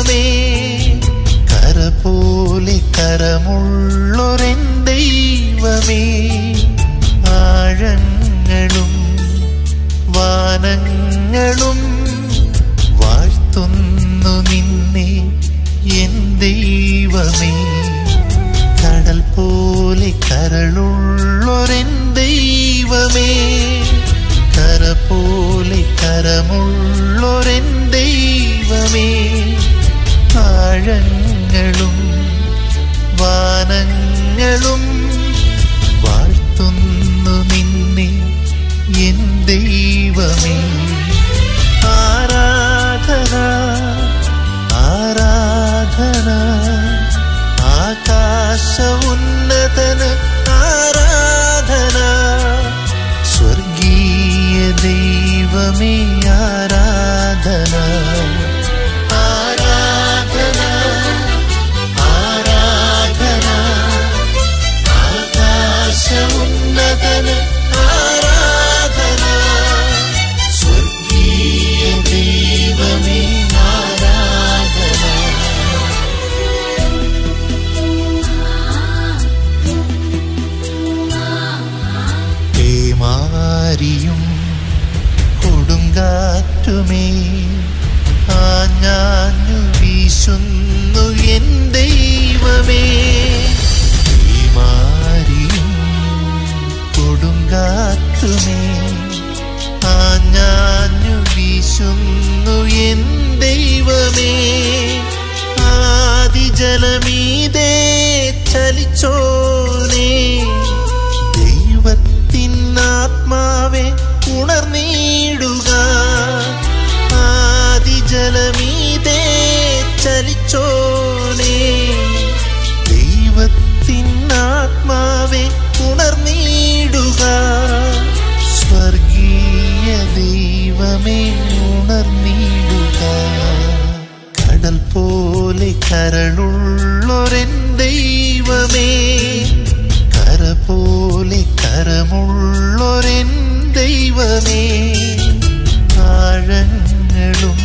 ദൈവമേ കര പോലെ കരമുള്ളൊരെൻ ദൈവമേ ആഴങ്ങളും വാനങ്ങളും വാഴ്ത്തുന്നു നിന്നെ എൻ ദൈവമേ കടൽ പോലെ കരളുള്ളൊരെൻ ദൈവമേ കര പോലെ കരമുള്ളൊരെൻ ദൈവമേ ആഴങ്ങളും വാനങ്ങളും വാഴ്ത്തുന്നു നിന്നെ എൻ ദൈവമേ ആരാധന ആരാധന ആകാശ ഉന്നതന് ആരാധന സ്വർഗീയ ദൈവമേ ആരാധന ആരാധന ആരാധന ആകാശ ഉന്നതന് ആരാധന സ്വർഗീയ ദൈവമേ ആരാധന പേമാരിയും കൊടുങ്കാറ്റുമേ ആഞ്ഞാഞ്ഞു വീശുന്നു എൻ ദൈവമേ പേമാരിയും കൊടുങ്കാറ്റുമേ ആഞ്ഞാഞ്ഞു വീശുന്നു എൻ ദൈവമേ ആദിജലമീതേ ചലിച്ചോനേ ദൈവത്തിൻ ആത്മാവെ ഉണർന്നിടുക ആദിജലമീതേ ചലിച്ചോനേ ദൈവത്തിൻ ആത്മാവെ ഉണർന്നിടുക സ്വർഗീയ ദൈവമേ ഉണർന്നിടുക കടൽ പോലെ കരളുള്ളൊരെൻ ദൈവമേ കര പോലെ കരമുള്ളൊരെൻ ദൈവമേ ആഴങ്ങളും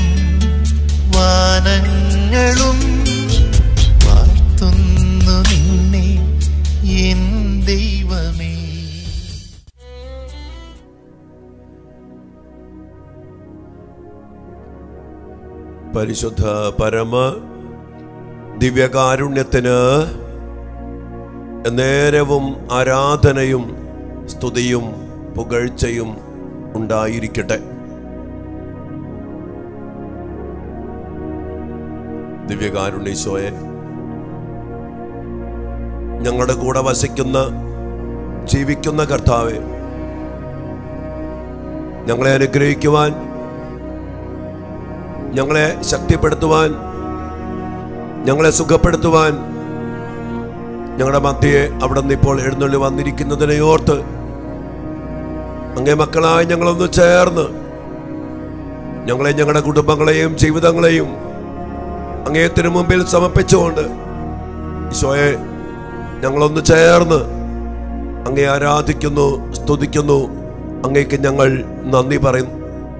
വാനങ്ങളും വാഴ്ത്തുന്നു നിന്നെ എൻ ദൈവമേ പരിശുദ്ധ പരമ ദിവ്യകാരുണ്യത്തിന് നേരവും ആരാധനയും സ്തുതിയും പുകഴ്ചയും ഉണ്ടായിരിക്കട്ടെ ദിവ്യകാരുണ്യശോയെ ഞങ്ങളുടെ കൂടെ വസിക്കുന്ന ജീവിക്കുന്ന കർത്താവെ ഞങ്ങളെ അനുഗ്രഹിക്കുവാൻ ഞങ്ങളെ ശക്തിപ്പെടുത്തുവാൻ ഞങ്ങളെ സുഖപ്പെടുത്തുവാൻ ഞങ്ങളുടെ മധ്യയെ അവിടെ നിന്ന് ഇപ്പോൾ എഴുന്നള്ളി വന്നിരിക്കുന്നതിനെ ഓർത്ത് അങ്ങേ മക്കളായി ഞങ്ങളൊന്ന് ചേർന്ന് ഞങ്ങളെ ഞങ്ങളുടെ കുടുംബങ്ങളെയും ജീവിതങ്ങളെയും അങ്ങേത്തിന് മുമ്പിൽ സമർപ്പിച്ചുകൊണ്ട് ഈശോയെ ഞങ്ങളൊന്ന് ചേർന്ന് അങ്ങേ ആരാധിക്കുന്നു സ്തുതിക്കുന്നു അങ്ങേക്ക് ഞങ്ങൾ നന്ദി പറയുന്നു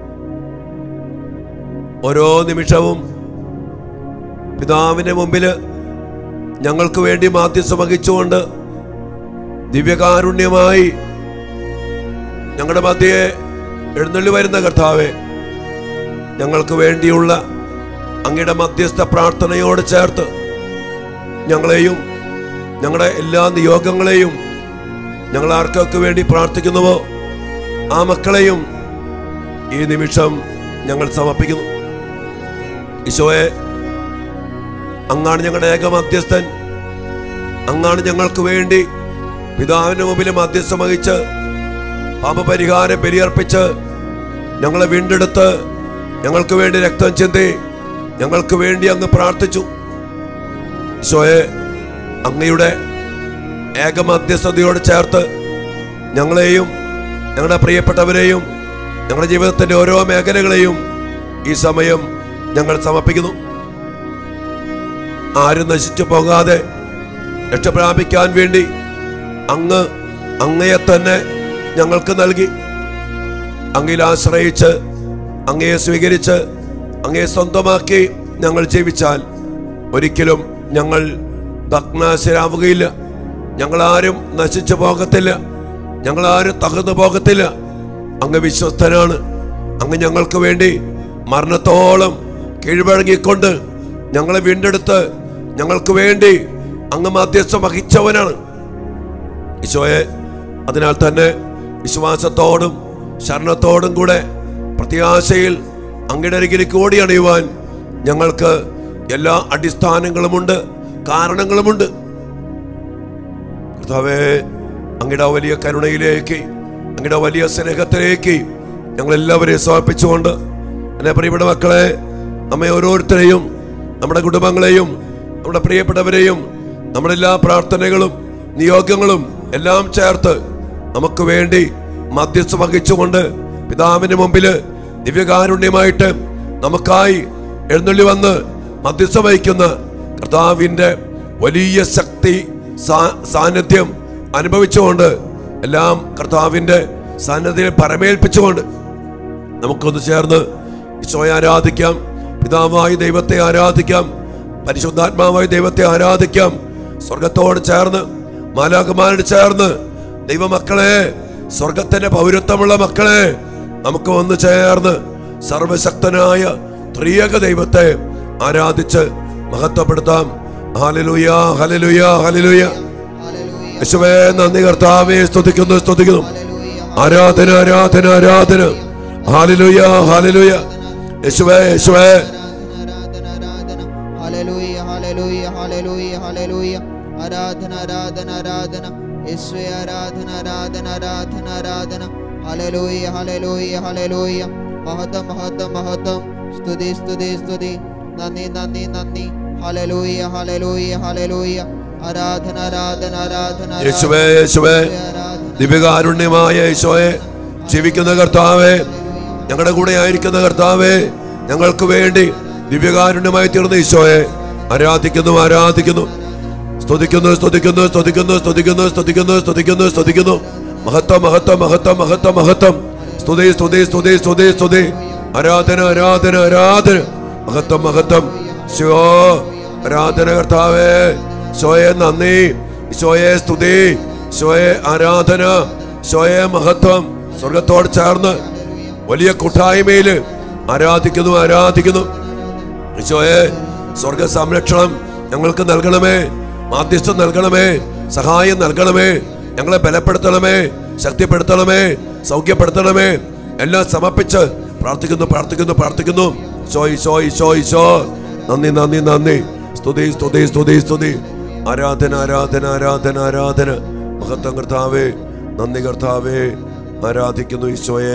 ഓരോ നിമിഷവും പിതാവിന്റെ മുമ്പിൽ ഞങ്ങൾക്ക് വേണ്ടി മാധ്യസ്ഥ വഹിച്ചുകൊണ്ട് ദിവ്യകാരുണ്യമായി ഞങ്ങളുടെ മധ്യയെ എഴുന്നള്ളി വരുന്ന കർത്താവെ ഞങ്ങൾക്ക് വേണ്ടിയുള്ള അങ്ങയുടെ മധ്യസ്ഥ പ്രാർത്ഥനയോട് ചേർത്ത് ഞങ്ങളെയും ഞങ്ങളുടെ എല്ലാ നിയോഗങ്ങളെയും ഞങ്ങൾ ആർക്കൊക്കെ വേണ്ടി പ്രാർത്ഥിക്കുന്നുവോ ആ മക്കളെയും ഈ നിമിഷം ഞങ്ങൾ സമർപ്പിക്കുന്നു ഈശോയെ അങ്ങാണ് ഞങ്ങളുടെ ഏക മധ്യസ്ഥൻ അങ്ങാണ് ഞങ്ങൾക്ക് വേണ്ടി പിതാവിന്റെ മുമ്പിൽ മധ്യസ്ഥം വഹിച്ച് പാപപരിഹാരം ബലിയർപ്പിച്ച് ഞങ്ങളെ വീണ്ടെടുത്ത് ഞങ്ങൾക്ക് വേണ്ടി രക്തം ചിന്തി ഞങ്ങൾക്ക് വേണ്ടി അങ്ങ് പ്രാർത്ഥിച്ചു ഈശോയെ അങ്ങയുടെ ഏക മധ്യസ്ഥതയോട് ചേർത്ത് ഞങ്ങളെയും ഞങ്ങളുടെ പ്രിയപ്പെട്ടവരെയും ഞങ്ങളുടെ ജീവിതത്തിന്റെ ഓരോ മേഖലകളെയും ഈ സമയം ഞങ്ങൾ സമർപ്പിക്കുന്നു ആരും നശിച്ചു പോകാതെ രക്ഷപ്രാപിക്കാൻ വേണ്ടി അങ്ങ് അങ്ങയെ തന്നെ ഞങ്ങൾക്ക് നൽകി അങ്ങയിൽ ആശ്രയിച്ച് അങ്ങയെ സ്വീകരിച്ച് അങ്ങയെ സ്വന്തമാക്കി ഞങ്ങൾ ജീവിച്ചാൽ ഒരിക്കലും ഞങ്ങൾ ഭഗ്നാശരാവുകയില്ല ഞങ്ങളാരും നശിച്ചു പോകത്തില്ല ഞങ്ങളാരും തകർന്നു പോകത്തില്ല അങ്ങ് വിശ്വസ്തനാണ് അങ്ങ് ഞങ്ങൾക്ക് വേണ്ടി മരണത്തോളം കീഴ്വഴങ്ങിക്കൊണ്ട് ഞങ്ങളെ വീണ്ടെടുത്ത് ഞങ്ങൾക്ക് വേണ്ടി അങ്ങ് മധ്യസ്ഥം വഹിച്ചവനാണ് ഈശോയെ അതിനാൽ തന്നെ വിശ്വാസത്തോടും ശരണത്തോടും കൂടെ പ്രത്യാശയിൽ അങ്ങയുടെ അരികിലേക്ക് ഓടി അണയുവാൻ ഞങ്ങൾക്ക് എല്ലാ അടിസ്ഥാനങ്ങളുമുണ്ട് കാരണങ്ങളുമുണ്ട് കർത്താവേ അങ്ങയുടെ വലിയ കരുണയിലേക്ക് അങ്ങയുടെ വലിയ സ്നേഹത്തിലേക്ക് ഞങ്ങൾ എല്ലാവരെയും സമർപ്പിച്ചുകൊണ്ട് എന്നെ പ്രിയപ്പെട്ട മക്കളെ നമ്മെ ഓരോരുത്തരെയും നമ്മുടെ കുടുംബങ്ങളെയും നമ്മുടെ പ്രിയപ്പെട്ടവരെയും നമ്മുടെ എല്ലാ പ്രാർത്ഥനകളും നിയോഗങ്ങളും എല്ലാം ചേർത്ത് നമുക്ക് വേണ്ടി മധ്യസ്ഥ വഹിച്ചുകൊണ്ട് പിതാവിന് മുമ്പില് ദിവ്യകാരുണ്യമായിട്ട് നമുക്കായി എഴുന്നള്ളി വന്ന് മധ്യസ്ഥ വഹിക്കുന്ന കർത്താവിന്റെ വലിയ ശക്തി സാ- സാന്നിധ്യം അനുഭവിച്ചുകൊണ്ട് എല്ലാം കർത്താവിന്റെ സാന്നിധ്യം പരമേൽപ്പിച്ചുകൊണ്ട് നമുക്കൊന്ന് ചേർന്ന് ഈശോയെ ആരാധിക്കാം പിതാവായ ദൈവത്തെ ആരാധിക്കാം പരിശുദ്ധാത്മാവായ ദൈവത്തെ ആരാധിക്കാം സ്വർഗത്തോട് ചേർന്ന് മാലാകുമാരോട് ചേർന്ന് ദൈവമക്കളെ സ്വർഗത്തിന്റെ പൗരത്വമുള്ള മക്കളെ നമുക്ക് വന്ന് ചേർന്ന് സർവശക്തനായ ത്രിയക ദൈവത്തെ ആരാധിച്ച് മഹത്വപ്പെടുത്താം ഹല്ലേലൂയ ഹല്ലേലൂയ ഹല്ലേലൂയ Hallelujah. യേശുവേ നന്ദി കർത്താവേ സ്തുതിക്കുന്നു സ്തുതിക്കുന്നു Hallelujah. ആരാധന ആരാധന ആരാധന ഹാലലുയ ഹാലലുയ യേശുവേ യേശുവേ ആരാധന ആരാധന ഹല്ലേലൂയ ഹല്ലേലൂയ ഹല്ലേലൂയ ഹല്ലേലൂയ ആരാധന ആരാധന ആരാധന യേശുവേ ആരാധന ആരാധന ആരാധന ആരാധന ഹല്ലേലൂയ ഹല്ലേലൂയ ഹല്ലേലൂയ മഹത്വം മഹത്വം മഹത്വം സ്തുതി സ്തുതി സ്തുതി നന്ദി നന്ദി നന്ദി ഹല്ലേലൂയ ഹല്ലേലൂയ ഹല്ലേലൂയ ആരാധന ആരാധന ആരാധന യേശുവേ യേശുവേ ആരാധന ദിവ്യകാരുണ്യമായ യേശോയെ ജീവിക്കുന്ന കർത്താവേ ഞങ്ങളുടെ കൂടെ ആയിരിക്കുന്ന കർത്താവേ ഞങ്ങൾക്ക് വേണ്ടി ദിവ്യകാരുണ്യമായി തീർന്ന ഈശോയെ ആരാധിക്കുന്നു ആരാധിക്കുന്നു സ്തുതിക്കുന്നു സ്തുതിക്കുന്നു സ്തുതിക്കുന്നു സ്തുതിക്കുന്നു സ്തുതിക്കുന്നു സ്തുതിക്കുന്നു സ്തുതിക്കുന്നു മഹത്വം മഹത്വം മഹത്വം മഹത്വം മഹത്വം സ്തുതി സ്തുതി സ്തുതി സ്തുതി സ്തുതി ആരാധന ആരാധന ആരാധന മഹത്വം മഹത്വം ശിവോ ആരാധന കർത്താവേ ശോയെ നന്ദി ശോയെ സ്തുതി ശോയെ ആരാധന ശോയെ മഹത്വം സ്വർഗത്തോട് ചേർന്ന് വലിയ കൂട്ടായ്മയില് ആരാധിക്കുന്നു ആരാധിക്കുന്നു ഈശോയെ സ്വർഗ സംരക്ഷണം ഞങ്ങൾക്ക് നൽകണമേ മാധ്യസ്ഥം നൽകണമേ സഹായം നൽകണമേ ഞങ്ങളെ ബലപ്പെടുത്തണമേ ശക്തിപ്പെടുത്തണമേ സൗഖ്യപ്പെടുത്തണമേ എല്ലാം സമർപ്പിച്ച് പ്രാർത്ഥിക്കുന്നു പ്രാർത്ഥിക്കുന്നു പ്രാർത്ഥിക്കുന്നു ഈശോ ഈശോ ഈശോ ഈശോ നന്ദി നന്ദി നന്ദി സ്തുതി സ്തുതി സ്തുതി സ്തുതി ആരാധന ആരാധന ആരാധന ആരാധന മഹത്വം കർത്താവേ നന്ദി കർത്താവേ ആരാധിക്കുന്നു ഈശോയേ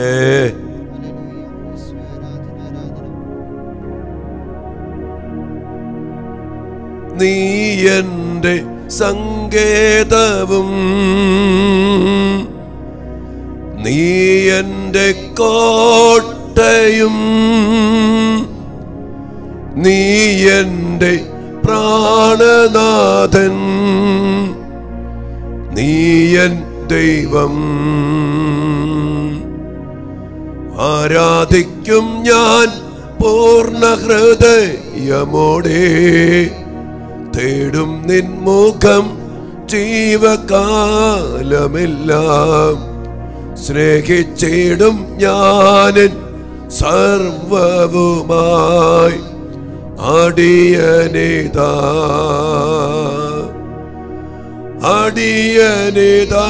നീ എൻ്റെ സങ്കേതവും നീ എൻ്റെ കോട്ടയും നീ എൻ്റെ പ്രാണനാഥൻ നീ എൻ ദൈവം ആരാധിക്കും ഞാൻ പൂർണ്ണ ഹൃദയമോടെ തേടും നിൻമുഖം ജീവകാലമെല്ലാം സ്നേഹിച്ചിടും ഞാനൻ സർവവുമായി അടിയനിതാ അടിയനിതാ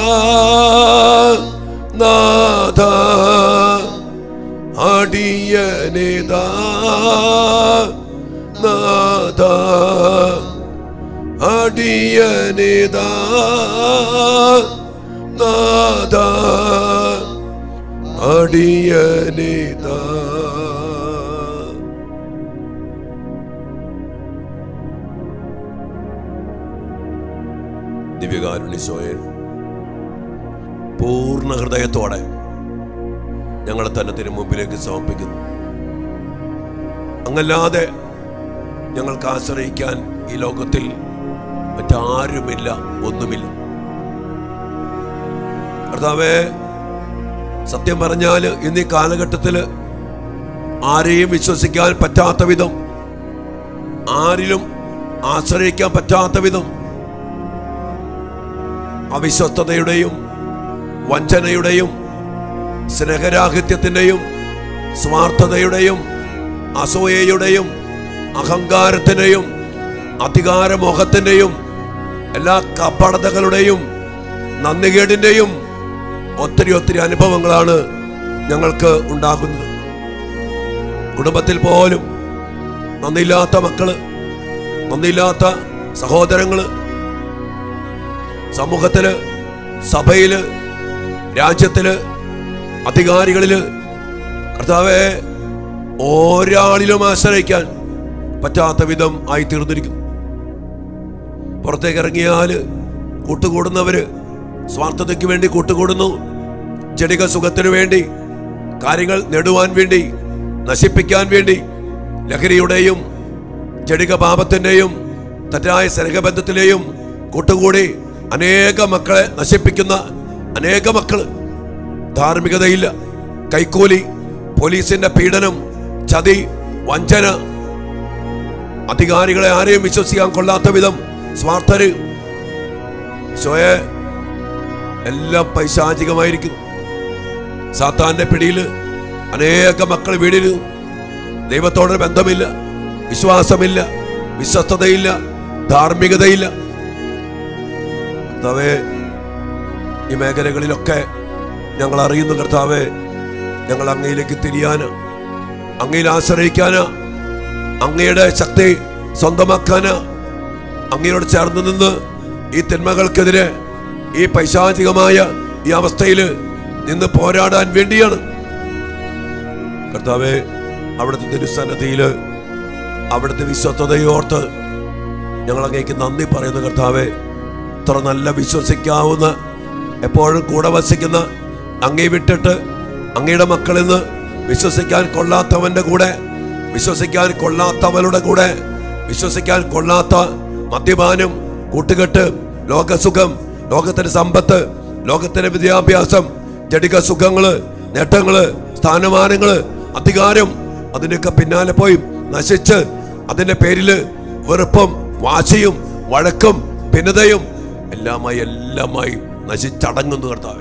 നാഥ അടിയനിതാ നാഥ അടിയനിതാ നാഥ അടിയനിതാ ദിവ്യകാരുണ്യശോയെ പൂർണ്ണ ഹൃദയത്തോടെ ഞങ്ങളെ തന്നെ തിരു മുമ്പിലേക്ക് സമർപ്പിക്കുന്നു അങ്ങല്ലാതെ ഞങ്ങൾക്ക് ആശ്രയിക്കാൻ ഈ ലോകത്തിൽ മറ്റാരുമില്ല ഒന്നുമില്ല കർത്താവേ സത്യം പറഞ്ഞാല് ഇന്ന് ഈ കാലഘട്ടത്തില് ആരെയും വിശ്വസിക്കാൻ പറ്റാത്ത വിധം ആരിലും ആശ്രയിക്കാൻ പറ്റാത്ത വിധം അവിശ്വസ്തതയുടെയും വഞ്ചനയുടെയും സ്നേഹരാഹിത്യത്തിൻ്റെയും സ്വാർത്ഥതയുടെയും അസൂയയുടെയും അഹങ്കാരത്തിൻ്റെയും അധികാരമോഹത്തിൻ്റെയും എല്ലാ കപടതകളുടെയും നന്ദികേടിൻ്റെയും ഒത്തിരി ഒത്തിരി അനുഭവങ്ങളാണ് ഞങ്ങൾക്ക് ഉണ്ടാകുന്നത് കുടുംബത്തിൽ പോലും നന്ദിയില്ലാത്ത മക്കള് നന്ദിയില്ലാത്ത സഹോദരങ്ങള് സമൂഹത്തില് സഭയില് രാജ്യത്തില് അധികാരികളില് കർത്താവെ ഒരാളിലും ആശ്രയിക്കാൻ പറ്റാത്ത വിധം ആയി തീർന്നിരിക്കുന്നു പുറത്തേക്ക് ഇറങ്ങിയാല് കൂട്ടുകൂടുന്നവര് സ്വാർത്ഥതയ്ക്ക് വേണ്ടി കൂട്ടുകൂടുന്നു ജടിക സുഖത്തിനു വേണ്ടി കാര്യങ്ങൾ നേടുവാൻ വേണ്ടി നശിപ്പിക്കാൻ വേണ്ടി ലഹരിയുടെയും ജടിക പാപത്തിന്റെയും തെറ്റായ സ്നേഹബന്ധത്തിലെയും കൂട്ടുകൂടി അനേക മക്കളെ നശിപ്പിക്കുന്ന അനേക മക്കള് ധാർമ്മികതയില്ല കൈക്കൂലി പോലീസിന്റെ പീഡനം ചതി വഞ്ചന അധികാരികളെ ആരെയും വിശ്വസിക്കാൻ കൊള്ളാത്ത വിധം സ്വാർത്ഥര് സ്വയ എല്ലാം പൈശാചികമായിരിക്കും സാത്താന്റെ പിടിയിൽ അനേക മക്കൾ വീടിന് ദൈവത്തോടൊരു ബന്ധമില്ല വിശ്വാസമില്ല വിശ്വസ്തതയില്ല ധാർമ്മികതയില്ല കർത്താവേ ഈ മേഖലകളിലൊക്കെ ഞങ്ങൾ അറിയുന്നു കർത്താവേ ഞങ്ങൾ അങ്ങയിലേക്ക് തിരിയാന് അങ്ങയിൽ ആശ്രയിക്കാന് അങ്ങയുടെ ശക്തി സ്വന്തമാക്കാന് അങ്ങയോട് ചേർന്ന് നിന്ന് ഈ തിന്മകൾക്കെതിരെ ഈ പൈശാചികമായ ഈ അവസ്ഥയിൽ നിന്ന് പോരാടാൻ വേണ്ടിയാണ് കർത്താവെ അവിടുത്തെ തിരുസന്നതിയില് അവിടുത്തെ വിശ്വസ്തതയോർത്ത് ഞങ്ങൾ അങ്ങേക്ക് നന്ദി പറയുന്നു കർത്താവെ ഇത്ര നല്ല വിശ്വസിക്കാവുന്ന എപ്പോഴും കൂടെ വസിക്കുന്ന അങ്ങേ വിട്ടിട്ട് അങ്ങയുടെ മക്കളിൽ നിന്ന് വിശ്വസിക്കാൻ കൊള്ളാത്തവന്റെ കൂടെ വിശ്വസിക്കാൻ കൊള്ളാത്തവരുടെ കൂടെ വിശ്വസിക്കാൻ കൊള്ളാത്ത മദ്യപാനം കൂട്ടുകെട്ട് ലോകസുഖം ലോകത്തിന്റെ സമ്പത്ത് ലോകത്തിന്റെ വിദ്യാഭ്യാസം ജടിക സുഖങ്ങള് നേട്ടങ്ങള് സ്ഥാനമാനങ്ങള് അധികാരം അതിനൊക്കെ പിന്നാലെ പോയി നശിച്ച് അതിന്റെ പേരില് വെറുപ്പും വാശിയും വഴക്കും ഭിന്നതയും എല്ലാമായി എല്ലാമായി നശിച്ചടങ്ങുന്നു കർത്താവ്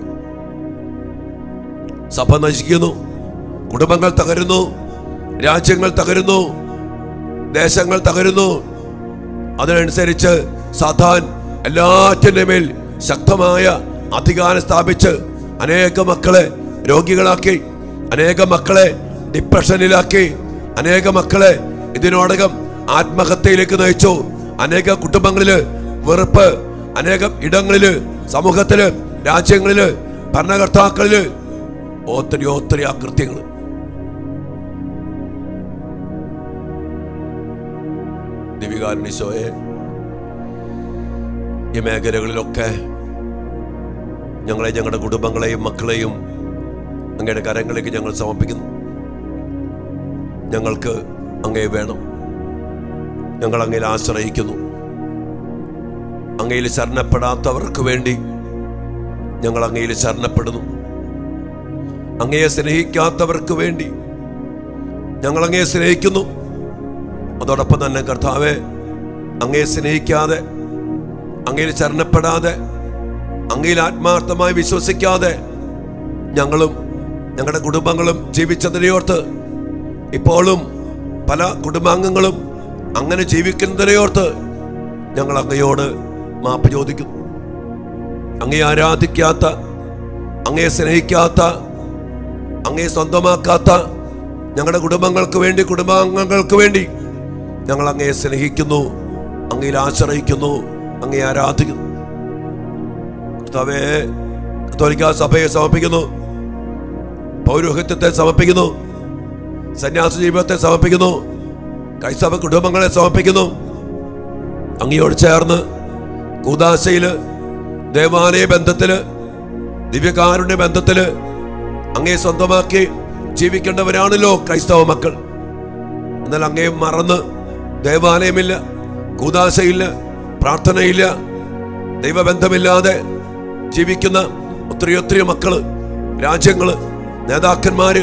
സഭ നശിക്കുന്നു കുടുംബങ്ങൾ തകരുന്നു രാജ്യങ്ങൾ തകരുന്നു ദേശങ്ങൾ തകരുന്നു അതിനനുസരിച്ച് സാധാൻ എല്ലാറ്റിന്റെ മേൽ ശക്തമായ അധികാരം സ്ഥാപിച്ച് അനേക മക്കളെ രോഗികളാക്കി അനേക മക്കളെ ഡിപ്രഷനിലാക്കി അനേക മക്കളെ ഇതിനോടകം ആത്മഹത്യയിലേക്ക് നയിച്ചു അനേക കുടുംബങ്ങളില് വെറുപ്പ് അനേകം ഇടങ്ങളില് സമൂഹത്തില് രാജ്യങ്ങളില് ഭരണകർത്താക്കളില് ഒത്തിരി ഒത്തിരി അകൃത്യങ്ങൾ ദിവികാരുണിശോയെ ഈ മേഖലകളിലൊക്കെ ഞങ്ങളെ ഞങ്ങളുടെ കുടുംബങ്ങളെയും മക്കളെയും അങ്ങയുടെ കരങ്ങളിലേക്ക് ഞങ്ങൾ സമർപ്പിക്കുന്നു ഞങ്ങൾക്ക് അങ്ങേ വേണം ഞങ്ങൾ അങ്ങയിൽ ആശ്രയിക്കുന്നു അങ്ങയിൽ ശരണപ്പെടാത്തവർക്ക് വേണ്ടി ഞങ്ങൾ അങ്ങയിൽ ശരണപ്പെടുന്നു അങ്ങയെ സ്നേഹിക്കാത്തവർക്ക് വേണ്ടി ഞങ്ങൾ അങ്ങയെ സ്നേഹിക്കുന്നു അതോടൊപ്പം തന്നെ കർത്താവെ അങ്ങയെ സ്നേഹിക്കാതെ അങ്ങയിൽ ശരണപ്പെടാതെ അങ്ങയിൽ ആത്മാർത്ഥമായി വിശ്വസിക്കാതെ ഞങ്ങളും ഞങ്ങളുടെ കുടുംബങ്ങളും ജീവിച്ചതിനെയോർത്ത് ഇപ്പോഴും പല കുടുംബാംഗങ്ങളും അങ്ങനെ ജീവിക്കുന്നതിനെയോർത്ത് ഞങ്ങൾ അങ്ങയോട് മാപ്പ് ചോദിക്കുന്നു അങ്ങയെ ആരാധിക്കാത്ത അങ്ങയെ സ്നേഹിക്കാത്ത അങ്ങയെ സ്വന്തമാക്കാത്ത ഞങ്ങളുടെ കുടുംബങ്ങൾക്ക് വേണ്ടി കുടുംബാംഗങ്ങൾക്ക് വേണ്ടി ഞങ്ങൾ അങ്ങയെ സ്നേഹിക്കുന്നു അങ്ങയിൽ ആശ്രയിക്കുന്നു അങ്ങയെ ആരാധിക്കുന്നു കർത്താവേ കത്തോലിക്ക സഭയെ സമർപ്പിക്കുന്നു പൗരോഹിത്യത്തെ സമർപ്പിക്കുന്നു സന്യാസ ജീവിതത്തെ സമർപ്പിക്കുന്നു ക്രൈസ്തവ കുടുംബങ്ങളെ സമർപ്പിക്കുന്നു അങ്ങയോട് ചേർന്ന് കൂതാശയില് ദേവാലയ ബന്ധത്തില് ദിവ്യകാരുണ്യ ബന്ധത്തില് അങ്ങയെ സ്വന്തമാക്കി ജീവിക്കേണ്ടവരാണല്ലോ ക്രൈസ്തവ മക്കൾ എന്നാൽ അങ്ങയെ മറന്ന് ദേവാലയമില്ല കൂതാശയില്ല പ്രാർത്ഥനയില്ല ദൈവബന്ധമില്ലാതെ ജീവിക്കുന്ന ഒത്തിരി ഒത്തിരി മക്കള് രാജ്യങ്ങള് നേതാക്കന്മാര്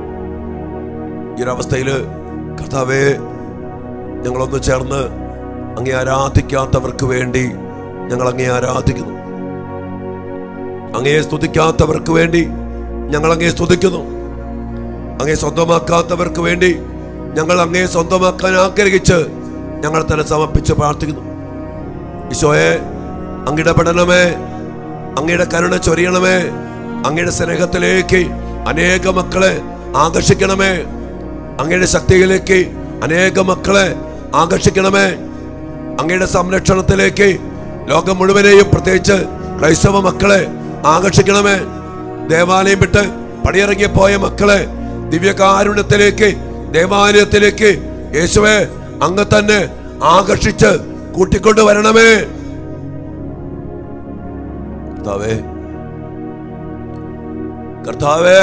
ഈ ഒരവസ്ഥയില് കർത്താവേ ഞങ്ങളൊന്ന് ചേർന്ന് അങ്ങേ ആരാധിക്കാത്തവർക്ക് വേണ്ടി ഞങ്ങൾ അങ്ങേ ആരാധിക്കുന്നു അങ്ങയെ സ്തുതിക്കാത്തവർക്ക് വേണ്ടി ഞങ്ങൾ അങ്ങയെ സ്തുതിക്കുന്നു അങ്ങയെ സ്വന്തമാക്കാത്തവർക്ക് വേണ്ടി ഞങ്ങൾ അങ്ങയെ സ്വന്തമാക്കാൻ ആഗ്രഹിച്ച് ഞങ്ങൾ തന്നെ സമർപ്പിച്ച് പ്രാർത്ഥിക്കുന്നു ഈശോയെ അങ്ങയുടെ പഠനമേ അങ്ങയുടെ കരുണ ചൊരിയണമേ അങ്ങയുടെ സ്നേഹത്തിലേക്ക് അനേക മക്കളെ ആകർഷിക്കണമേ അങ്ങയുടെ ശക്തിയിലേക്ക് അനേക മക്കളെ ആകർഷിക്കണമേ അങ്ങയുടെ സംരക്ഷണത്തിലേക്ക് ലോകം മുഴുവനെയും പ്രത്യേകിച്ച് ക്രൈസ്തവ മക്കളെ ആകർഷിക്കണമേ ദേവാലയം വിട്ട് പടിയിറങ്ങി പോയ മക്കളെ ദിവ്യകാരുണ്യത്തിലേക്ക് ദേവാലയത്തിലേക്ക് യേശുവെ അങ്ങ് തന്നെ ആകർഷിച്ച് കൂട്ടിക്കൊണ്ടു വരണമേ കർത്താവേ കർത്താവേ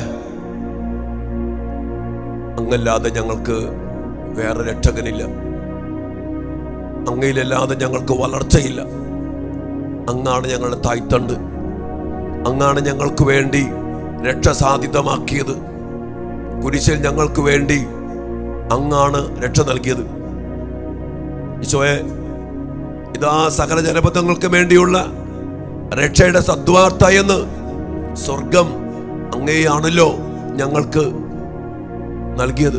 അങ്ങല്ലാതെ ഞങ്ങൾക്ക് വേറെ രക്ഷകനില്ല അങ്ങയിലല്ലാതെ ഞങ്ങൾക്ക് വളർച്ചയില്ല അങ്ങാണ് ഞങ്ങളുടെ തായ്തണ്ട് അങ്ങാണ് ഞങ്ങൾക്ക് വേണ്ടി രക്ഷ സാധ്യതമാക്കിയത് കുരിശിൽ ഞങ്ങൾക്ക് വേണ്ടി അങ്ങാണ് രക്ഷ നൽകിയത് ഈശോയെ ഇതാ സകല ജനപദങ്ങൾക്ക് വേണ്ടിയുള്ള രക്ഷയുടെ സദ്വാർത്ത എന്ന് സ്വർഗം അങ്ങേയാണല്ലോ ഞങ്ങൾക്ക് നൽകിയത്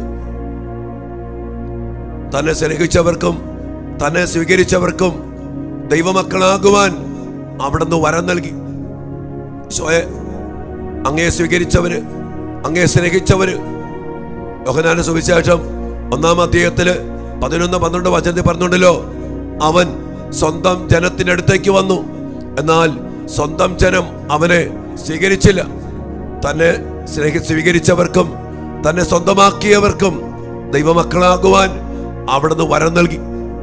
തന്നെ സ്നേഹിച്ചവർക്കും തന്നെ സ്വീകരിച്ചവർക്കും ദൈവമക്കളാകുവാൻ അവിടുന്ന് വരം നൽകി ഈശോയെ അങ്ങയെ സ്വീകരിച്ചവര് അങ്ങയെ സ്നേഹിച്ചവര് യോഹനാന സുവിശേഷം ഒന്നാം അധ്യായത്തില് പതിനൊന്ന് പന്ത്രണ്ട് വചനത്തിൽ പറഞ്ഞുണ്ടല്ലോ അവൻ സ്വന്തം ജനത്തിന്റെ അടുത്തേക്ക് വന്നു എന്നാൽ സ്വന്തം ജനം അവനെ സ്വീകരിച്ചില്ല തന്നെ സ്നേഹി സ്വീകരിച്ചവർക്കും തന്നെ സ്വന്തമാക്കിയവർക്കും ദൈവമക്കളാകുവാൻ അവിടുന്ന് വരം നൽകി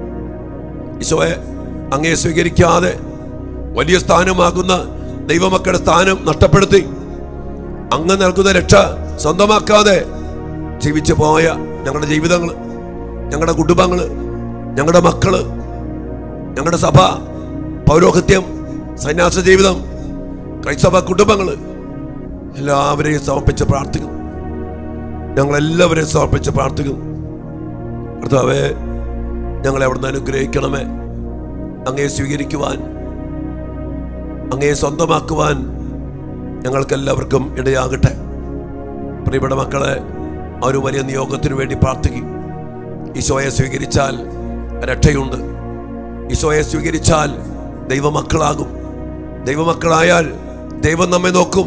ഈശോയെ അങ്ങയെ സ്വീകരിക്കാതെ വലിയ സ്ഥാനമാകുന്ന ദൈവമക്കളുടെ സ്ഥാനം നഷ്ടപ്പെടുത്തി അങ്ങ് നൽകുന്ന രക്ഷ സ്വന്തമാക്കാതെ ജീവിച്ചു പോയ ഞങ്ങളുടെ ജീവിതങ്ങൾ ഞങ്ങളുടെ കുടുംബങ്ങൾ ഞങ്ങളുടെ മക്കള് ഞങ്ങളുടെ സഭ പൗരോഹിത്യം സന്യാസ ജീവിതം ക്രൈസ്തവ കുടുംബങ്ങൾ എല്ലാവരെയും സമർപ്പിച്ച് പ്രാർത്ഥിക്കുന്നു ഞങ്ങളെല്ലാവരെയും സമർപ്പിച്ച് പ്രാർത്ഥിക്കുന്നു കർത്താവേ ഞങ്ങളെ അവിടുന്ന് അനുഗ്രഹിക്കണമേ അങ്ങയെ സ്വീകരിക്കുവാൻ അങ്ങയെ സ്വന്തമാക്കുവാൻ ഞങ്ങൾക്കെല്ലാവർക്കും ഇടയാകട്ടെ പ്രിയപ്പെട്ട മക്കളെ ആ ഒരു വലിയ നിയോഗത്തിനു വേണ്ടി പ്രാർത്ഥിക്കും ഈശോയെ സ്വീകരിച്ചാൽ രക്ഷയുണ്ട് ഈശോയെ സ്വീകരിച്ചാൽ ദൈവമക്കളാകും ദൈവമക്കളായാൽ ദൈവം നമ്മെ നോക്കും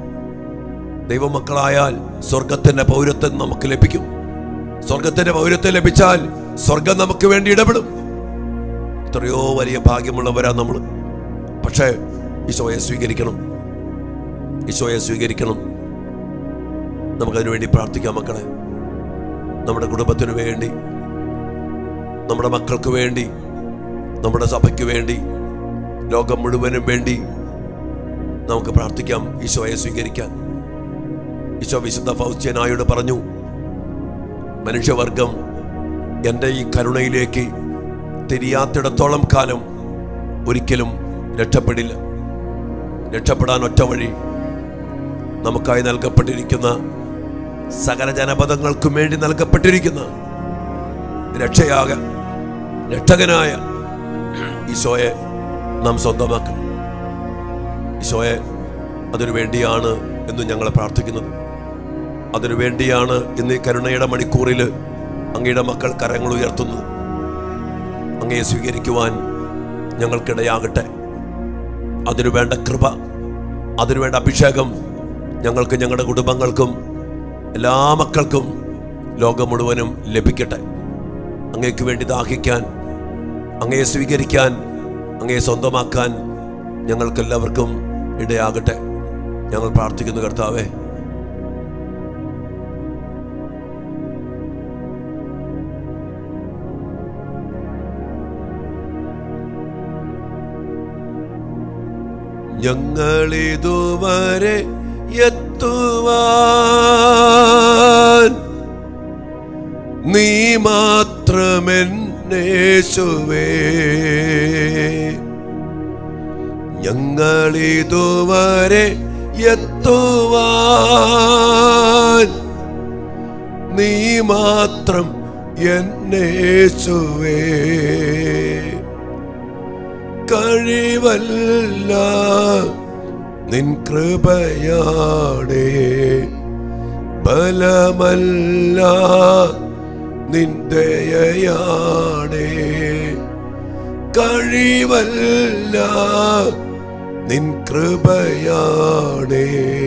ദൈവമക്കളായാൽ സ്വർഗത്തിന്റെ പൗരത്വം നമുക്ക് ലഭിക്കും സ്വർഗത്തിന്റെ പൗരത്വം ലഭിച്ചാൽ സ്വർഗം നമുക്ക് വേണ്ടി ഇടപെടും എത്രയോ വലിയ ഭാഗ്യമുള്ളവരാ നമ്മൾ പക്ഷേ ഈശോയെ സ്വീകരിക്കണം ഈശോയെ സ്വീകരിക്കണം നമുക്കതിനു വേണ്ടി പ്രാർത്ഥിക്കാം മക്കളെ നമ്മുടെ കുടുംബത്തിന് വേണ്ടി നമ്മുടെ മക്കൾക്ക് വേണ്ടി നമ്മുടെ സഭയ്ക്ക് വേണ്ടി ലോകം മുഴുവനും വേണ്ടി നമുക്ക് പ്രാർത്ഥിക്കാം ഈശോയെ സ്വീകരിക്കാൻ ഈശോ വിശുദ്ധ ഫൗസ്ത്യനായോട് പറഞ്ഞു മനുഷ്യവർഗം എൻ്റെ ഈ കരുണയിലേക്ക് തിരിയാത്തിടത്തോളം കാലം ഒരിക്കലും രക്ഷപ്പെടില്ല രക്ഷപ്പെടാൻ ഒറ്റ വഴി നമുക്കായി നൽകപ്പെട്ടിരിക്കുന്ന സകല ജനപദങ്ങൾക്കും വേണ്ടി നൽകപ്പെട്ടിരിക്കുന്ന രക്ഷയാക രക്ഷകനായ ഈശോയെ നാം സ്വന്തമാക്കണം ഈശോയെ അതിനു വേണ്ടിയാണ് എന്ന് ഞങ്ങൾ പ്രാർത്ഥിക്കുന്നത് അതിനു വേണ്ടിയാണ് ഇന്ന് ഈ കരുണയുടെ മണിക്കൂറിൽ അങ്ങയുടെ മക്കൾ കരങ്ങൾ ഉയർത്തുന്നത് അങ്ങയെ സ്വീകരിക്കുവാൻ ഞങ്ങൾക്കിടയാകട്ടെ അതിനു വേണ്ട കൃപ അതിനു വേണ്ട അഭിഷേകം ഞങ്ങൾക്ക് ഞങ്ങളുടെ കുടുംബങ്ങൾക്കും എല്ലാ മക്കൾക്കും ലോകം മുഴുവനും ലഭിക്കട്ടെ അങ്ങേക്ക് വേണ്ടി ദാഹിക്കാൻ അങ്ങയെ സ്വീകരിക്കാൻ അങ്ങയെ സ്വന്തമാക്കാൻ ഞങ്ങൾക്കെല്ലാവർക്കും ഇടയാകട്ടെ ഞങ്ങൾ പ്രാർത്ഥിക്കുന്നു കർത്താവേ ഞങ്ങളിതുവരെ എത്തുവാൻ നീ മാത്രമെന്നേശുവേ ഞങ്ങളിതുവരെ എത്തുവാൻ നീ മാത്രം എന്നേശുവേ കഴിവല്ല നിൻ കൃപയാടേ ബലമല്ല നിൻ ദയയാടേ കഴിവല്ല നിൻ കൃപയാടേ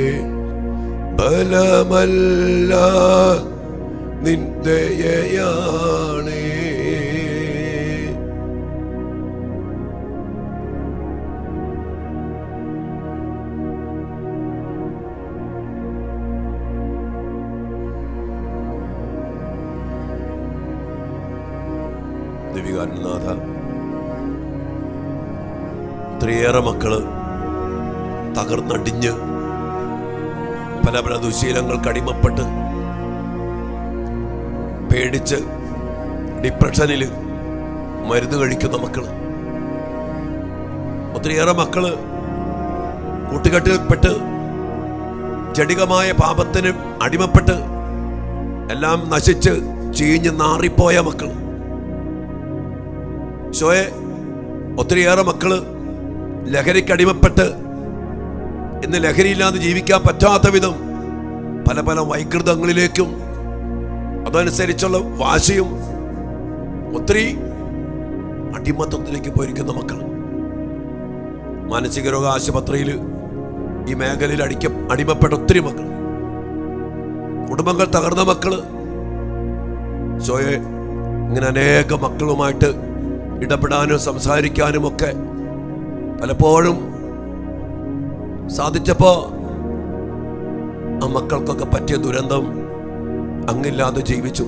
ബലമല്ല നിൻ ദയയാണേ ദിവികാരനാഥ ഒത്തിരിയേറെ മക്കള് തകർന്നടിഞ്ഞ് പല പല ദുശീലങ്ങൾക്ക് അടിമപ്പെട്ട് പേടിച്ച് ഡിപ്രഷനിൽ മരുന്ന് കഴിക്കുന്ന മക്കള് ഒത്തിരിയേറെ മക്കള് കൂട്ടുകെട്ടിൽപ്പെട്ട് ജടികമായ പാപത്തിന് അടിമപ്പെട്ട് എല്ലാം നശിച്ച് ചീഞ്ഞ് നാറിപ്പോയ മക്കൾ ഷോയെ ഒത്തിരിയേറെ മക്കള് ലഹരിക്ക് അടിമപ്പെട്ട് ഇന്ന് ലഹരിയില്ലാതെ ജീവിക്കാൻ പറ്റാത്ത വിധം പല പല വൈകൃതങ്ങളിലേക്കും അതനുസരിച്ചുള്ള വാശിയും ഒത്തിരി അടിമത്തത്തിലേക്ക് പോയിരിക്കുന്ന മക്കൾ മാനസിക രോഗ ആശുപത്രിയിൽ ഈ മേഖലയിൽ അടിക്ക അടിമപ്പെട്ട ഒത്തിരി മക്കൾ കുടുംബങ്ങൾ തകർന്ന മക്കള് സോയെ ഇങ്ങനെ അനേക മക്കളുമായിട്ട് ഇടപെടാനും സംസാരിക്കാനും ഒക്കെ പലപ്പോഴും സാധിച്ചപ്പോ ആ മക്കൾക്കൊക്കെ പറ്റിയ ദുരന്തം അങ്ങില്ലാതെ ജീവിച്ചു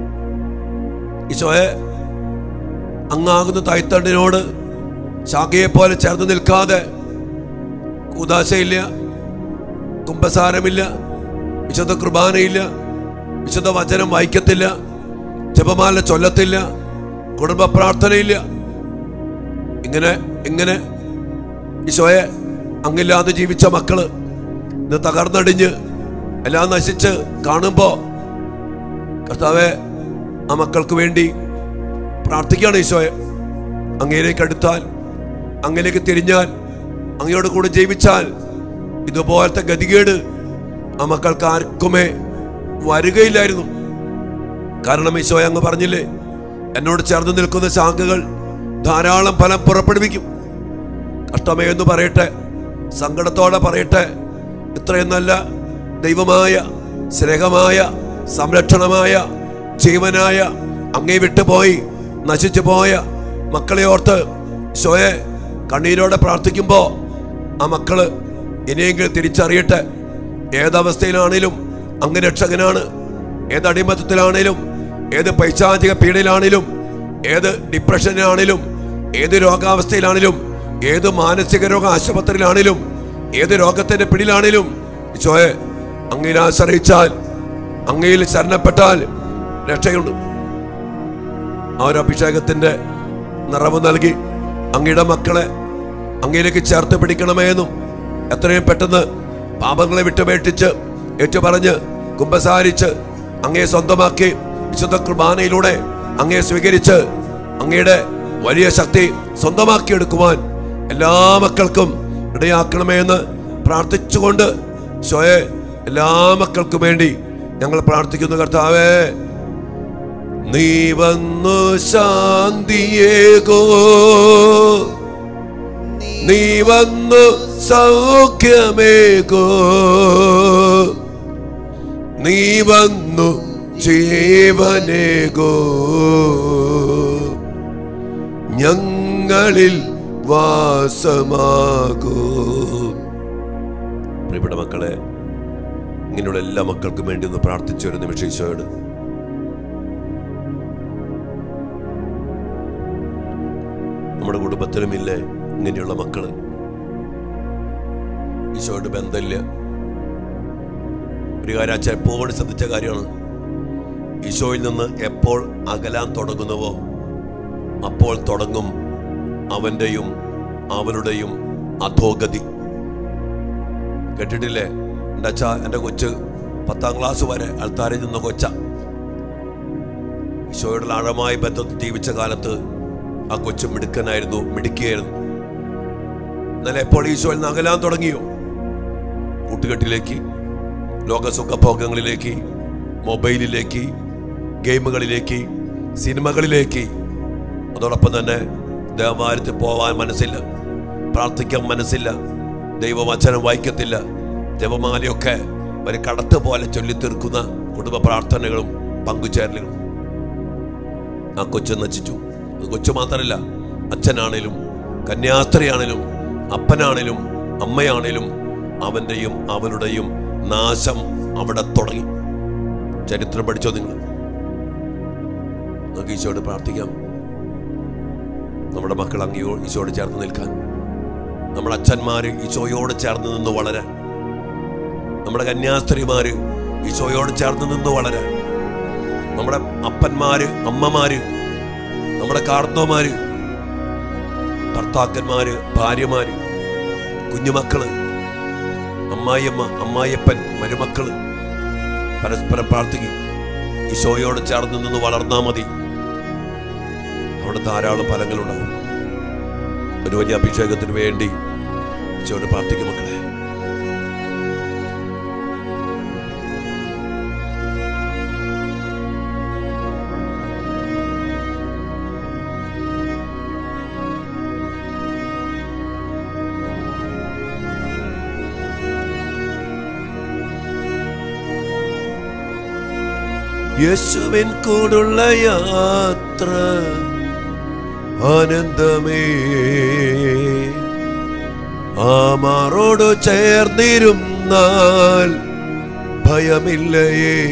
ഈശോയെ അങ്ങാകുന്ന തായ്തണ്ടിനോട് ശാഖയെ പോലെ ചേർന്ന് നിൽക്കാതെ കൂതാശയില്ല കുംഭസാരമില്ല വിശുദ്ധ കുർബാനയില്ല വിശുദ്ധ വചനം വായിക്കത്തില്ല ജപമാല ചൊല്ലത്തില്ല കുടുംബ പ്രാർത്ഥനയില്ല ഇങ്ങനെ ഇങ്ങനെ ഈശോയെ അങ്ങില്ലാതെ ജീവിച്ച മക്കള് ഇന്ന് തകർന്നടിഞ്ഞ് എല്ലാം നശിച്ച് കാണുമ്പോ കർത്താവെ ആ മക്കൾക്ക് വേണ്ടി പ്രാർത്ഥിക്കുകയാണ് ഈശോയെ അങ്ങയിലേക്ക് അടുത്താൽ അങ്ങയിലേക്ക് തിരിഞ്ഞാൽ അങ്ങയോട് കൂടെ ജീവിച്ചാൽ ഇതുപോലത്തെ ഗതികേട് ആ മക്കൾക്ക് ആർക്കുമേ വരികയില്ലായിരുന്നു കാരണം ഈശോയെ അങ്ങ് പറഞ്ഞില്ലേ എന്നോട് ചേർന്ന് നിൽക്കുന്ന ശാഖകൾ ധാരാളം ഫലം പുറപ്പെടുവിക്കും കഷ്ടമേ എന്ന് പറയട്ടെ സങ്കടത്തോടെ പറയട്ടെ ഇത്രയും നല്ല ദൈവമായ സ്നേഹമായ സംരക്ഷണമായ ജീവനായ അങ്ങേ വിട്ടുപോയി നശിച്ചു പോയ മക്കളെ ഓർത്ത് ശോയെ കണ്ണീരോടെ പ്രാർത്ഥിക്കുമ്പോ ആ മക്കള് ഇനിയെങ്കിലും തിരിച്ചറിയട്ടെ ഏതവസ്ഥയിലാണേലും അങ്ങ് രക്ഷകനാണ് ഏത് അടിമത്തത്തിലാണേലും ഏത് പൈശാചിക പീഡയിലാണേലും ഏത് ഡിപ്രഷനിലാണേലും ഏത് രോഗാവസ്ഥയിലാണേലും ഏത് മാനസിക രോഗ ആശുപത്രിയിലാണേലും ഏത് രോഗത്തിന്റെ പിടിയിലാണേലും ഈശോയെ അങ്ങയിൽ ആശ്രയിച്ചാൽ അങ്ങയിൽ ശരണപ്പെട്ടാൽ രക്ഷയുണ്ട് ആ ഒരു അഭിഷേകത്തിന്റെ നിറവ് നൽകി അങ്ങയുടെ മക്കളെ അങ്ങയിലേക്ക് ചേർത്ത് പിടിക്കണമേ എന്നും എത്രയും പെട്ടെന്ന് പാപങ്ങളെ വിട്ടുപേക്ഷിച്ച് ഏറ്റുപറഞ്ഞ് കുമ്പസാരിച്ച് അങ്ങയെ സ്വന്തമാക്കി വിശുദ്ധ കുർബാനയിലൂടെ അങ്ങയെ സ്വീകരിച്ച് അങ്ങയുടെ വലിയ ശക്തി സ്വന്തമാക്കിയെടുക്കുവാൻ എല്ലാ മക്കൾക്കും ഇടയാക്കണമേ എന്ന് പ്രാർത്ഥിച്ചുകൊണ്ട് ശോയെ എല്ലാ മക്കൾക്കും വേണ്ടി ഞങ്ങൾ പ്രാർത്ഥിക്കുന്നു കർത്താവേ നീ വന്നു ശാന്തിയേകോ നീ വന്നു സൗഖ്യമേകോ നീ വന്നു ജീവനേകോ ഞങ്ങളിൽ വാസമാകൂ പ്രിയപ്പെട്ട മക്കളെ ഇങ്ങനെയുള്ള എല്ലാ മക്കൾക്കും വേണ്ടി ഒന്ന് പ്രാർത്ഥിച്ച ഒരു നിമിഷം ഈശോയോട് നമ്മുടെ കുടുംബത്തിലുമില്ലേ ഇങ്ങനെയുള്ള മക്കള് ഈശോയോട് ബന്ധമില്ല ഒരു കാര്യം അച്ഛൻ എപ്പോഴും ശ്രദ്ധിച്ച കാര്യമാണ് ഈശോയിൽ നിന്ന് എപ്പോൾ അകലാൻ തുടങ്ങുന്നുവോ അപ്പോൾ തുടങ്ങും അവന്റെയും അവളുടെയും അധോഗതി കേട്ടിട്ടില്ലേ എൻ്റെ അച്ഛ എൻ്റെ കൊച്ച് പത്താം ക്ലാസ് വരെ അൾത്താരിൽ നിന്ന കൊച്ച ഈശോയോടുള്ള ആഴമായ ബന്ധത്തിൽ ജീവിച്ച കാലത്ത് ആ കൊച്ചു മിടുക്കനായിരുന്നു മിടുക്കിയായിരുന്നു എന്നാൽ എപ്പോൾ ഈശോയിൽ നിന്ന് അകലാൻ തുടങ്ങിയോ കൂട്ടുകെട്ടിലേക്ക് ലോകസുഖഭോഗങ്ങളിലേക്ക് മൊബൈലിലേക്ക് ഗെയിമുകളിലേക്ക് സിനിമകളിലേക്ക് അതോടൊപ്പം തന്നെ ദേവാലയത്തിൽ പോവാൻ മനസ്സില്ല പ്രാർത്ഥിക്കാൻ മനസ്സില്ല ദൈവവചനം വായിക്കത്തില്ല ജപമാലയൊക്കെ ഒരു കടത്ത് പോലെ ചൊല്ലിത്തീർക്കുന്ന കുടുംബ പ്രാർത്ഥനകളും പങ്കുചേരലുകളും ആ കൊച്ചു നശിച്ചു അത് കൊച്ചു മാത്രമല്ല അച്ഛനാണേലും കന്യാസ്ത്രീയാണേലും അപ്പനാണേലും അമ്മയാണേലും അവൻ്റെയും അവളുടെയും നാശം അവിടെ തുടങ്ങി ചരിത്രം പഠിച്ചോ നിങ്ങൾ നമുക്ക് ഈശോയോട് പ്രാർത്ഥിക്കാം നമ്മുടെ മക്കൾ അങ്ങയോ ഈശോയോട് ചേർന്ന് നിൽക്കാൻ നമ്മുടെ അച്ഛന്മാര് ഈശോയോട് ചേർന്ന് നിന്ന് വളരാൻ നമ്മുടെ കന്യാസ്ത്രീമാര് ഈശോയോട് ചേർന്ന് നിന്ന് വളരാൻ നമ്മുടെ അപ്പന്മാര് അമ്മമാര് നമ്മുടെ കാർന്നോമാര് ഭർത്താക്കന്മാര് ഭാര്യമാര് കുഞ്ഞുമക്കള് അമ്മായിയമ്മ അമ്മായിയപ്പൻ മരുമക്കള് പരസ്പരം പ്രാർത്ഥിക്കും ഈശോയോട് ചേർന്ന് നിന്ന് വളർന്നാ മതി അവിടെ ധാരാളം ഫലങ്ങളുണ്ടാവും ഒരു വലിയ അഭിഷേകത്തിന് വേണ്ടി ഈശോയോട് പ്രാർത്ഥിക്കും മക്കളെ യേശുവിൻ കൂടുള്ള യാത്ര ആനന്ദമേ ആമാറോട് ചേർന്നിരുന്നാൽ ഭയമില്ലയേ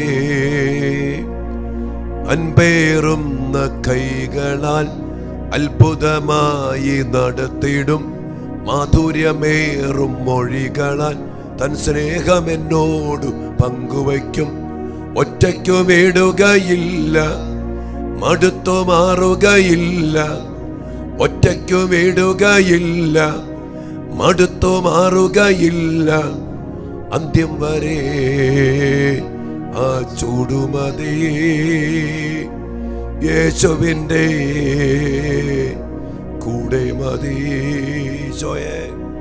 അൻപേറുന്ന കൈകളാൽ അത്ഭുതമായി നടത്തിടും മാധുര്യമേറും മൊഴികളാൽ തൻ സ്നേഹം എന്നോട് പങ്കുവയ്ക്കും ഒറ്റയ്ക്കു വിടുകയില്ല മടുത്തു മാറുകയില്ല ഒറ്റയ്ക്കു വിടുകയില്ല മടുത്തു മാറുകയില്ല അന്ത്യം വരെ ആ ചൂടുമതി യേശുവിൻ്റെ കൂടെ മതി ചോയേ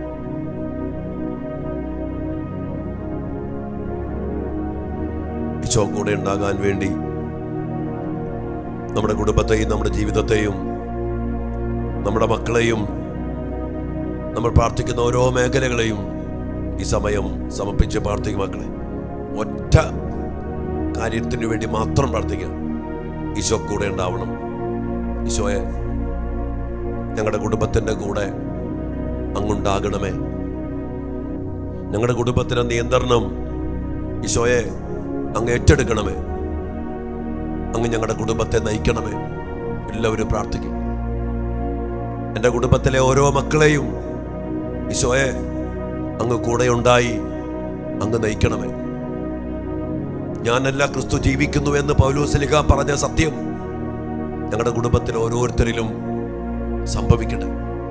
ഈശോ കൂടെ ഉണ്ടാകാൻ വേണ്ടി നമ്മുടെ കുടുംബത്തെയും നമ്മുടെ ജീവിതത്തെയും നമ്മുടെ മക്കളെയും നമ്മൾ പ്രാർത്ഥിക്കുന്ന ഓരോ മേഖലകളെയും ഈ സമയം സമർപ്പിച്ച് പ്രാർത്ഥിക്കും മക്കളെ ഒറ്റ കാര്യത്തിന് വേണ്ടി മാത്രം പ്രാർത്ഥിക്കുക ഈശോ കൂടെ ഉണ്ടാവണം ഈശോയെ ഞങ്ങളുടെ കുടുംബത്തിൻ്റെ കൂടെ അങ്ങുണ്ടാകണമേ ഞങ്ങളുടെ കുടുംബത്തിൻ്റെ നിയന്ത്രണം ഈശോയെ അങ്ങ് ഏറ്റെടുക്കണമേ അങ്ങ് ഞങ്ങളുടെ കുടുംബത്തെ നയിക്കണമേ എല്ലാവരും പ്രാർത്ഥിക്കും എൻ്റെ കുടുംബത്തിലെ ഓരോ മക്കളെയും ഈശോയെ അങ്ങ് കൂടെയുണ്ടായി അങ്ങ് നയിക്കണമേ ഞാനല്ല ക്രിസ്തു ജീവിക്കുന്നു എന്ന് പൗലോസ്ലിഹ പറഞ്ഞ സത്യം ഞങ്ങളുടെ കുടുംബത്തിൽ ഓരോരുത്തരിലും സംഭവിക്കട്ടെ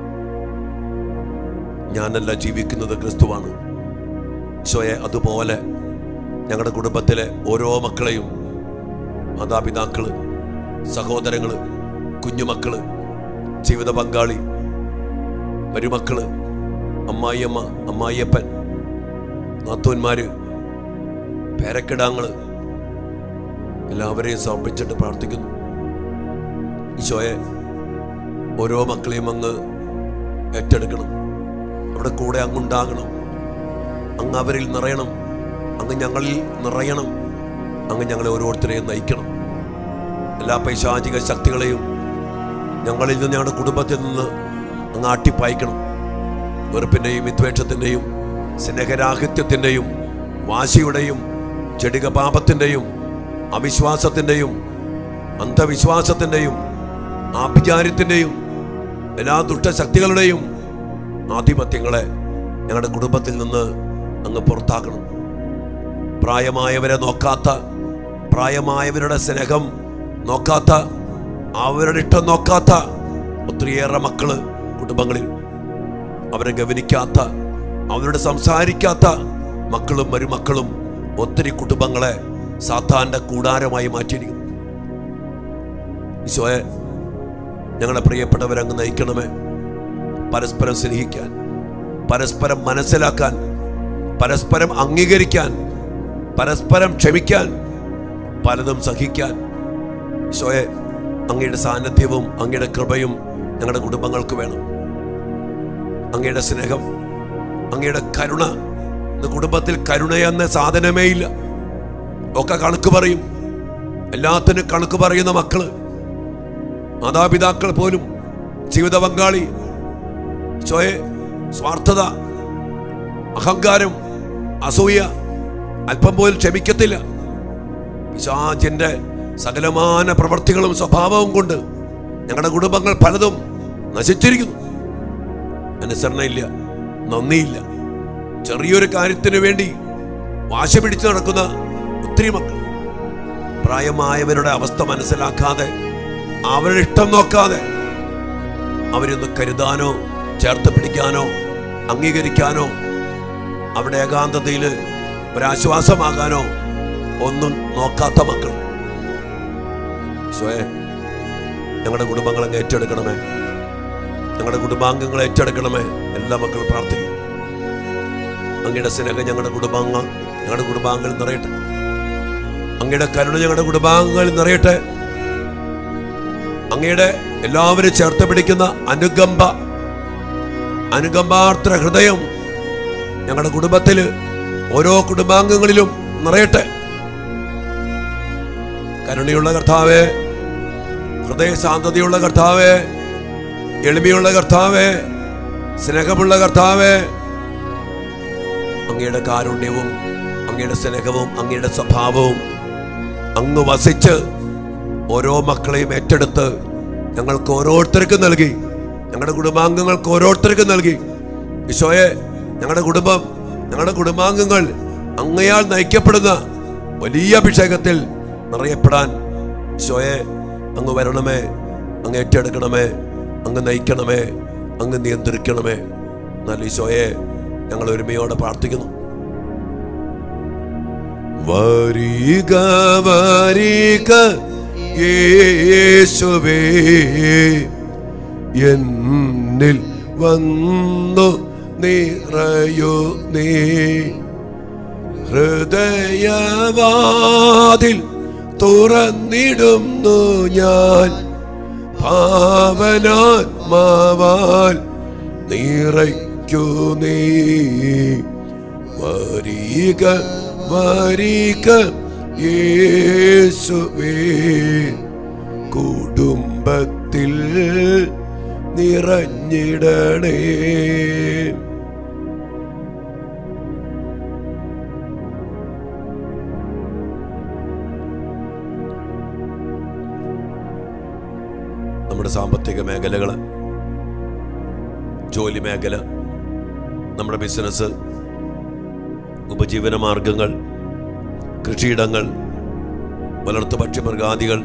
ഞാനല്ല ജീവിക്കുന്നത് ക്രിസ്തുവാണ് ഈശോയെ അതുപോലെ ഞങ്ങളുടെ കുടുംബത്തിലെ ഓരോ മക്കളെയും മാതാപിതാക്കള് സഹോദരങ്ങള് കുഞ്ഞുമക്കള് ജീവിത പങ്കാളി മരുമക്കള് അമ്മായിയമ്മ അമ്മായിയപ്പൻ നാത്തൂന്മാര് പേരക്കിടാങ്ങള് എല്ലാവരെയും സമർപ്പിച്ചിട്ട് പ്രാർത്ഥിക്കുന്നു ഈശോയെ ഓരോ മക്കളെയും അങ്ങ് ഏറ്റെടുക്കണം അവിടെ കൂടെ അങ്ങുണ്ടാകണം അങ്ങ് അവരിൽ നിറയണം അങ്ങ് ഞങ്ങളിൽ നിറയണം അങ്ങ് ഞങ്ങളെ ഓരോരുത്തരെയും നയിക്കണം എല്ലാ പൈശാചിക ശക്തികളെയും ഞങ്ങളിൽ നിന്ന് ഞങ്ങളുടെ കുടുംബത്തിൽ നിന്ന് അങ്ങ് ആട്ടിപ്പായിക്കണം വെറുപ്പിൻ്റെയും വിദ്വേഷത്തിൻ്റെയും സ്നേഹരാഹിത്യത്തിൻ്റെയും വാശിയുടെയും ചെടിക പാപത്തിൻ്റെയും അവിശ്വാസത്തിൻ്റെയും അന്ധവിശ്വാസത്തിൻ്റെയും ആഭിചാര്യത്തിൻ്റെയും എല്ലാ ദുഷ്ടശക്തികളുടെയും ആധിപത്യങ്ങളെ ഞങ്ങളുടെ കുടുംബത്തിൽ നിന്ന് അങ്ങ് പുറത്താക്കണം പ്രായമായവരെ നോക്കാത്ത പ്രായമായവരുടെ സ്നേഹം നോക്കാത്ത അവരുടെ ഇഷ്ടം നോക്കാത്ത ഒത്തിരിയേറെ മക്കള് കുടുംബങ്ങളിൽ അവരെ ഗവനിക്കാത്ത അവരോട് സംസാരിക്കാത്ത മക്കളും മരുമക്കളും ഒത്തിരി കുടുംബങ്ങളെ സാത്താന്റെ കൂടാരമായി മാറ്റിയിരിക്കുന്നു ഈശോയെ ഞങ്ങളുടെ പ്രിയപ്പെട്ടവരങ്ങ് നയിക്കണമേ പരസ്പരം സ്നേഹിക്കാൻ പരസ്പരം മനസ്സിലാക്കാൻ പരസ്പരം അംഗീകരിക്കാൻ പരസ്പരം ക്ഷമിക്കാൻ പലതും സഹിക്കാൻ ഈശോയെ അങ്ങയുടെ സാന്നിധ്യവും അങ്ങയുടെ കൃപയും ഞങ്ങളുടെ കുടുംബങ്ങൾക്ക് വേണം അങ്ങയുടെ സ്നേഹം അങ്ങയുടെ കരുണ ഇന്ന് കുടുംബത്തിൽ കരുണയെന്ന സാധനമേ ഇല്ല ഒക്കെ കണക്ക് പറയും എല്ലാത്തിനും കണക്ക് പറയുന്ന മക്കള് മാതാപിതാക്കൾ പോലും ജീവിത പങ്കാളി ചോയെ സ്വാർത്ഥത അഹങ്കാരം അസൂയ അല്പം പോലും ക്ഷമിക്കത്തില്ല പിശാചിന്റെ സകലമാന പ്രവർത്തികളും സ്വഭാവവും കൊണ്ട് ഞങ്ങളുടെ കുടുംബങ്ങൾ പലതും നശിച്ചിരിക്കുന്നു അനുസരണയില്ല നന്ദിയില്ല ചെറിയൊരു കാര്യത്തിന് വേണ്ടി വാശ പിടിച്ചു നടക്കുന്ന ഒത്തിരി മക്കൾ പ്രായമായവരുടെ അവസ്ഥ മനസ്സിലാക്കാതെ അവരുടെ ഇഷ്ടം നോക്കാതെ അവരൊന്ന് കരുതാനോ ചേർത്ത് പിടിക്കാനോ അംഗീകരിക്കാനോ അവിടെ ഏകാന്തതയിൽ ഒരാശ്വാസമാകാനോ ഒന്നും നോക്കാത്ത മക്കൾ സ്വയ ഞങ്ങളുടെ കുടുംബങ്ങളെ ഏറ്റെടുക്കണമേ ഞങ്ങളുടെ കുടുംബാംഗങ്ങളെ ഏറ്റെടുക്കണമേ എല്ലാ മക്കളും പ്രാർത്ഥിക്കും അങ്ങയുടെ സ്നേഹം ഞങ്ങളുടെ കുടുംബാംഗ ഞങ്ങളുടെ കുടുംബാംഗങ്ങളിൽ നിറയട്ടെ അങ്ങയുടെ കരുണ ഞങ്ങളുടെ കുടുംബാംഗങ്ങളിൽ നിറയട്ടെ അങ്ങയുടെ എല്ലാവരും ചേർത്ത് പിടിക്കുന്ന അനുകമ്പ അനുകമ്പാർത്ര ഹൃദയം ഞങ്ങളുടെ കുടുംബത്തില് ഓരോ കുടുംബാംഗങ്ങളിലും നിറയട്ടെ കരുണയുള്ള കർത്താവേ ഹൃദയ ശാന്തതയുള്ള കർത്താവേ എളിമയുള്ള കർത്താവേ സ്നേഹമുള്ള കർത്താവേ അങ്ങയുടെ കാരുണ്യവും അങ്ങയുടെ സ്നേഹവും അങ്ങയുടെ സ്വഭാവവും അങ്ങ് വസിച്ച് ഓരോ മക്കളെയും ഏറ്റെടുത്ത് ഞങ്ങൾക്ക് ഓരോരുത്തർക്കും നൽകി ഞങ്ങളുടെ കുടുംബാംഗങ്ങൾക്ക് ഓരോരുത്തർക്കും നൽകി ഈശോയെ ഞങ്ങളുടെ കുടുംബം ഞങ്ങളുടെ കുടുംബാംഗങ്ങൾ അങ്ങയാൽ നയിക്കപ്പെടുന്ന വലിയ അഭിഷേകത്തിൽ നിറയപ്പെടാൻ ഈശോയെ അങ്ങ് വരണമേ അങ്ങ് ഏറ്റെടുക്കണമേ അങ്ങ് നയിക്കണമേ അങ്ങ് നിയന്ത്രിക്കണമേ എന്നാൽ ഈശോയെ ഞങ്ങൾ ഒരുമയോടെ പ്രാർത്ഥിക്കുന്നു വരിക വരിക യേശുവേ എന്നിൽ വന്നു നിറയു നീ ഹൃദയവാതിൽ തുറന്നിടുന്നു ഞാൻ ഭാവനാത്മാവാൽ നിറയ്ക്കു നീ വരിക വരിക യേശുവേ കുടുംബത്തിൽ നിറഞ്ഞിടണേ നമ്മുടെ സാമ്പത്തിക മേഖലകൾ ജോലി മേഖല നമ്മുടെ ബിസിനസ് ഉപജീവന മാർഗങ്ങൾ കൃഷിയിടങ്ങൾ വളർത്തു പക്ഷിമൃഗാദികൾ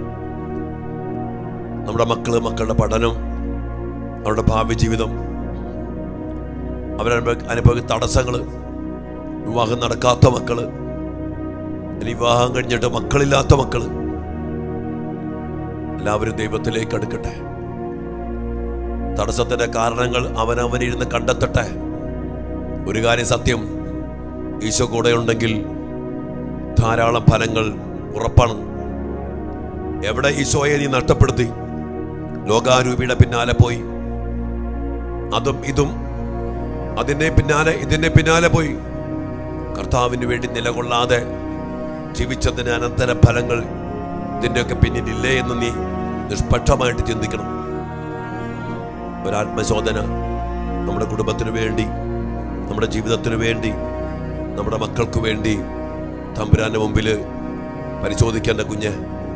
നമ്മുടെ മക്കള് മക്കളുടെ പഠനം അവരുടെ ഭാവി ജീവിതം അവരനുഭവ അനുഭവിക്കുന്ന തടസ്സങ്ങൾ വിവാഹം നടക്കാത്ത മക്കള് ഇനി വിവാഹം കഴിഞ്ഞിട്ട് മക്കളില്ലാത്ത മക്കള് എല്ലാവരും ദൈവത്തിലേക്ക് അടുക്കട്ടെ തടസ്സത്തിന്റെ കാരണങ്ങൾ അവനവനിരുന്ന് കണ്ടെത്തട്ടെ ഒരു കാര്യം സത്യം ഈശോ കൂടെ ഉണ്ടെങ്കിൽ ധാരാളം ഫലങ്ങൾ ഉറപ്പാണ് എവിടെ ഈശോയെ നീ നഷ്ടപ്പെടുത്തി ലോകാരൂപിയുടെ പിന്നാലെ പോയി അതും ഇതും അതിന്റെ പിന്നാലെ ഇതിന്റെ പിന്നാലെ പോയി കർത്താവിന് വേണ്ടി നിലകൊള്ളാതെ ജീവിച്ചതിന് അനന്തര ഫലങ്ങൾ ഇതിന്റെയൊക്കെ പിന്നിലില്ലേ എന്ന് നീ നിഷ്പക്ഷമായിട്ട് ചിന്തിക്കണം ഒരാത്മശോധന നമ്മുടെ കുടുംബത്തിന് വേണ്ടി നമ്മുടെ ജീവിതത്തിന് വേണ്ടി നമ്മുടെ മക്കൾക്ക് വേണ്ടി തമ്പുരാന്റെ മുമ്പിൽ പരിശോധിക്കേണ്ട കുഞ്ഞ്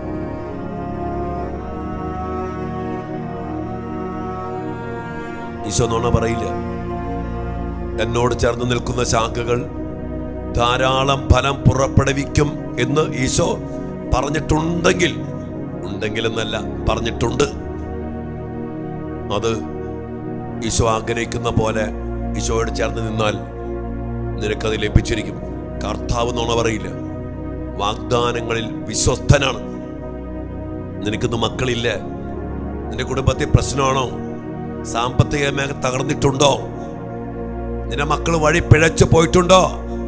ഈശോ നോണ പറയില്ല എന്നോട് ചേർന്ന് നിൽക്കുന്ന ശാഖകൾ ധാരാളം ഫലം പുറപ്പെടുവിക്കും എന്ന് ഈശോ പറഞ്ഞിട്ടുണ്ടെങ്കിൽ ഉണ്ടെങ്കിൽ എന്നല്ല പറഞ്ഞിട്ടുണ്ട് അത് ഈശോ ആഗ്രഹിക്കുന്ന പോലെ ഈശോയോട് ചേർന്ന് നിന്നാൽ നിനക്കത് ലഭിച്ചിരിക്കും കർത്താവ് നുണ പറയില്ല വാഗ്ദാനങ്ങളിൽ വിശ്വസ്തനാണ് നിനക്കിന്ന് മക്കളില്ല നിന്റെ കുടുംബത്തിൽ പ്രശ്നമാണോ സാമ്പത്തിക മേഖല തകർന്നിട്ടുണ്ടോ നിന്റെ മക്കൾ വഴി പിഴച്ചു പോയിട്ടുണ്ടോ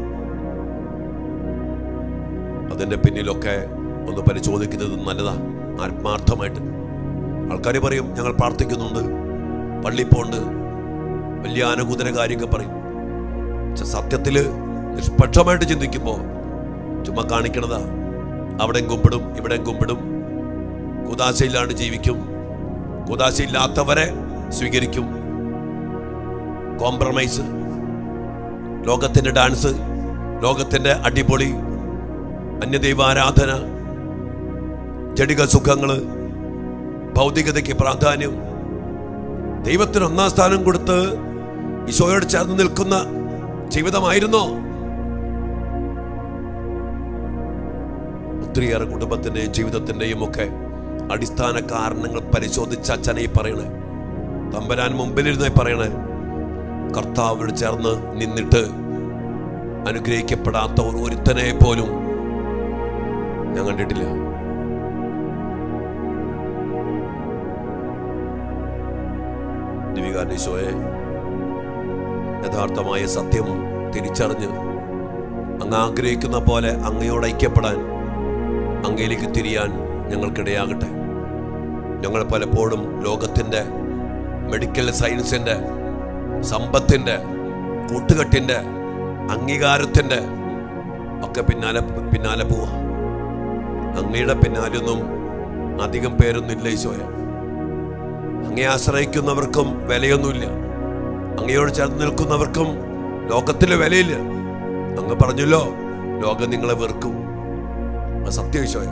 അതിന്റെ പിന്നിലൊക്കെ ഒന്ന് പരിശോധിക്കുന്നത് നല്ലതാ ആത്മാർത്ഥമായിട്ട് ആൾക്കാർ പറയും ഞങ്ങൾ പ്രാർത്ഥിക്കുന്നുണ്ട് പള്ളി പോണ്ട് വലിയ അനുകൂതന കാര്യമൊക്കെ പറയും പക്ഷെ സത്യത്തില് നിഷ്പക്ഷമായിട്ട് ചിന്തിക്കുമ്പോൾ ചുമ്മാ കാണിക്കണതാ അവിടെ കുമ്പിടും ഇവിടെ കുമ്പിടും കുതാശയില്ലാണ്ട് ജീവിക്കും കുതാശയില്ലാത്തവരെ സ്വീകരിക്കും കോംപ്രമൈസ് ലോകത്തിന്റെ ഡാൻസ് ലോകത്തിന്റെ അടിപൊളി അന്യദൈവാരാധന ജടിക സുഖങ്ങള് ഭൗതികതയ്ക്ക് പ്രാധാന്യം ദൈവത്തിന് ഒന്നാം സ്ഥാനം കൊടുത്ത് ഈശോയോട് ചേർന്ന് നിൽക്കുന്ന ജീവിതമായിരുന്നോ ഒത്തിരിയേറെ കുടുംബത്തിന്റെയും ജീവിതത്തിന്റെയും ഒക്കെ അടിസ്ഥാന കാരണങ്ങൾ പരിശോധിച്ച അച്ഛനെ ഈ പറയണേ തമ്പരാൻ മുമ്പിലിരുന്ന് പറയണേ കർത്താവിനോട് ചേർന്ന് നിന്നിട്ട് അനുഗ്രഹിക്കപ്പെടാത്ത ഒരു ഒരുത്തനെ പോലും ഞാൻ കണ്ടിട്ടില്ല ദിവികാനീശോയെ യഥാർത്ഥമായ സത്യം തിരിച്ചറിഞ്ഞ് അങ്ങ് ആഗ്രഹിക്കുന്ന പോലെ അങ്ങയോട് ഐക്യപ്പെടാൻ അങ്ങയിലേക്ക് തിരിയാൻ ഞങ്ങൾക്കിടയാകട്ടെ ഞങ്ങൾ പലപ്പോഴും ലോകത്തിൻ്റെ മെഡിക്കൽ സയൻസിൻ്റെ സമ്പത്തിൻ്റെ കൂട്ടുകെട്ടിൻ്റെ അംഗീകാരത്തിൻ്റെ ഒക്കെ പിന്നാലെ പിന്നാലെ പോവാ അങ്ങയുടെ പിന്നാലൊന്നും അധികം പേരൊന്നും ഇല്ല ഈശോയെ അങ്ങയെ ആശ്രയിക്കുന്നവർക്കും വിലയൊന്നുമില്ല അങ്ങയോട് ചേർന്ന് നിൽക്കുന്നവർക്കും ലോകത്തിലെ വിലയില്ല അങ്ങ് പറഞ്ഞല്ലോ ലോകം നിങ്ങളെ വെറുക്കും അത് സത്യം ഈശോയ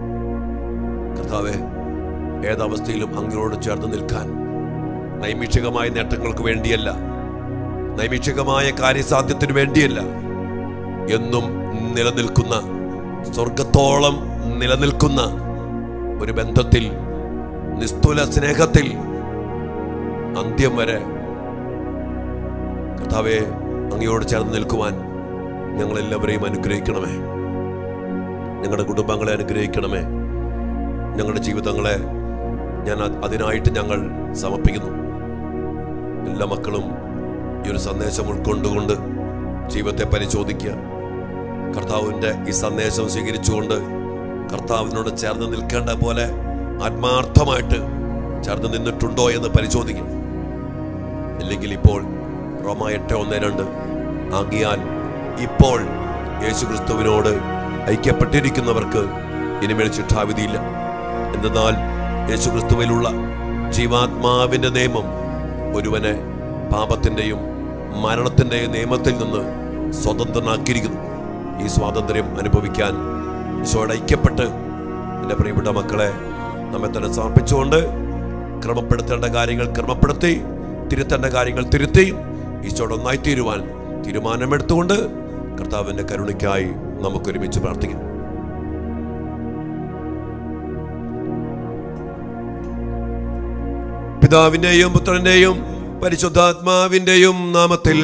കർത്താവെ ഏതവസ്ഥയിലും അങ്ങയോട് ചേർന്ന് നിൽക്കാൻ നൈമിഷികമായ നേട്ടങ്ങൾക്ക് വേണ്ടിയല്ല നൈമിഷികമായ കാര്യസാധ്യത്തിന് വേണ്ടിയല്ല എന്നും നിലനിൽക്കുന്ന സ്വർഗത്തോളം നിലനിൽക്കുന്ന ഒരു ബന്ധത്തിൽ നിസ്തുല സ്നേഹത്തിൽ അന്ത്യം വരെ കർത്താവെ അങ്ങയോട് ചേർന്ന് നിൽക്കുവാൻ ഞങ്ങളെല്ലാവരെയും അനുഗ്രഹിക്കണമേ ഞങ്ങളുടെ കുടുംബങ്ങളെ അനുഗ്രഹിക്കണമേ ഞങ്ങളുടെ ജീവിതങ്ങളെ ഞാൻ അ- അതിനായിട്ട് ഞങ്ങൾ സമർപ്പിക്കുന്നു എല്ലാ മക്കളും ഈ ഒരു സന്ദേശം ഉൾക്കൊണ്ടുകൊണ്ട് ജീവിതത്തെ പരിശോധിക്കുക കർത്താവിൻ്റെ ഈ സന്ദേശം സ്വീകരിച്ചുകൊണ്ട് കർത്താവിനോട് ചേർന്ന് നിൽക്കേണ്ട പോലെ ആത്മാർത്ഥമായിട്ട് ചേർന്ന് നിന്നിട്ടുണ്ടോ എന്ന് പരിശോധിക്കും ഇല്ലെങ്കിൽ ഇപ്പോൾ റോമ എട്ട് ഒന്ന് രണ്ട് ആകിയാൽ ഇപ്പോൾ യേശു ക്രിസ്തുവിനോട് ഐക്യപ്പെട്ടിരിക്കുന്നവർക്ക് ഇനിമേൽ ശിക്ഷാവിധിയില്ല എന്തെന്നാൽ യേശു ക്രിസ്തുവിലുള്ള ജീവാത്മാവിന്റെ നിയമം ഒരുവനെ പാപത്തിന്റെയും മരണത്തിന്റെയും നിയമത്തിൽ നിന്ന് സ്വതന്ത്രനാക്കിയിരിക്കുന്നു ഈ സ്വാതന്ത്ര്യം അനുഭവിക്കാൻ ഈശോയുടെ ഐക്യപ്പെട്ട് എൻ്റെ പ്രിയപ്പെട്ട മക്കളെ നമ്മെ തന്നെ സമർപ്പിച്ചുകൊണ്ട് ക്രമപ്പെടുത്തേണ്ട കാര്യങ്ങൾ ക്രമപ്പെടുത്തി തിരുത്തേണ്ട കാര്യങ്ങൾ തിരുത്തി ഈശോയുടെ ഒന്നായി തീരുവാൻ തീരുമാനമെടുത്തുകൊണ്ട് കർത്താവിൻ്റെ കരുണയ്ക്കായി നമുക്കൊരുമിച്ച് പ്രാർത്ഥിക്കാം പിതാവിന്റെയും പുത്രന്റെയും പരിശുദ്ധാത്മാവിന്റെയും നാമത്തിൽ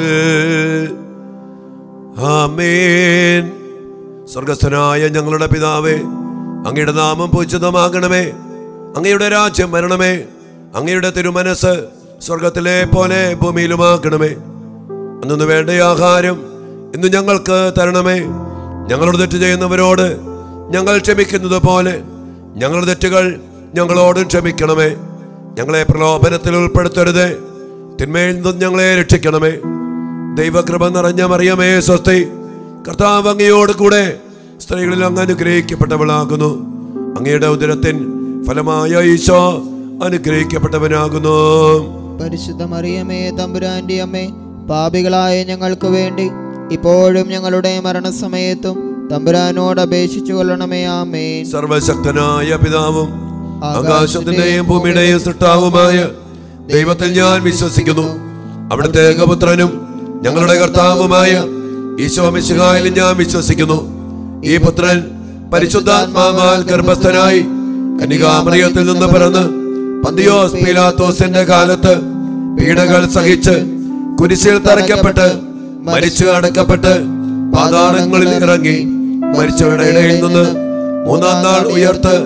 ആമേൻ സ്വർഗസ്ഥനായ ഞങ്ങളുടെ പിതാവേ അങ്ങയുടെ നാമം പൂജിതമാകണമേ അങ്ങയുടെ രാജ്യം വരണമേ അങ്ങയുടെ തിരുമനസ് സ്വർഗത്തിലെ പോലെ ഭൂമിയിലുമാക്കണമേ അന്നു വേണ്ട ആഹാരം ഇന്ന് ഞങ്ങൾക്ക് തരണമേ ഞങ്ങളോട് തെറ്റ് ചെയ്യുന്നവരോട് ഞങ്ങൾ ക്ഷമിക്കുന്നത് പോലെ ഞങ്ങളുടെ തെറ്റുകൾ ഞങ്ങളോടും ക്ഷമിക്കണമേ ഞങ്ങളെ പ്രലോഭനത്തിൽ ഉൾപ്പെടുത്തരുത് തിന്മയിൽ നിന്നും ഞങ്ങളെ രക്ഷിക്കണമേ ദൈവകൃപ നിറഞ്ഞ മറിയമേ സ്വസ്തി കർത്താവ് അങ്ങയോട് കൂടെ സ്ത്രീകളിൽ അങ്ങ് അനുഗ്രഹിക്കപ്പെട്ടവളാകുന്നു അങ്ങയുടെ ഉദരത്തിൻ ഫലമായ ഈശോ അനുഗ്രഹിക്കപ്പെട്ടവനാകുന്നു പരിശുദ്ധ മറിയമേ തമ്പുരാന്റെ അമ്മേ പാപികളായ ഞങ്ങൾക്ക് വേണ്ടി ഇപ്പോഴും ഞങ്ങളുടെ മരണസമയത്തും തമ്പുരാനോട് അപേക്ഷിച്ചു കൊള്ളണമേ ആമേൻ സർവശക്തനായ പിതാവും ആകാശത്തിന്റെയും ഭൂമിയുടെയും സൃഷ്ടാവുമായ ദൈവത്തിൽ ഞാൻ വിശ്വസിക്കുന്നു അവിടുത്തെ ഏകപുത്രനും ഞങ്ങളുടെ കർത്താവുമായ ഈശോ മിശിഹായിലും ഞാൻ വിശ്വസിക്കുന്നു ഈ പുത്രൻ പരിശുദ്ധാത്മാവാൽ ഗർഭസ്ഥനായി കന്യകാമറിയത്തിൽ നിന്ന് പിറന്ന് പന്തിയോസ് പീലാത്തോസിന്റെ കാലത്ത് പീഡകൾ സഹിച്ച് കുരിശിൽ തറയ്ക്കപ്പെട്ട് മരിച്ചു അടക്കപ്പെട്ട് പാതാളങ്ങളിൽ ഇറങ്ങി മരിച്ചവരുടെ ഇടയിൽ നിന്ന് മൂന്നാം നാൾ ഉയർത്ത്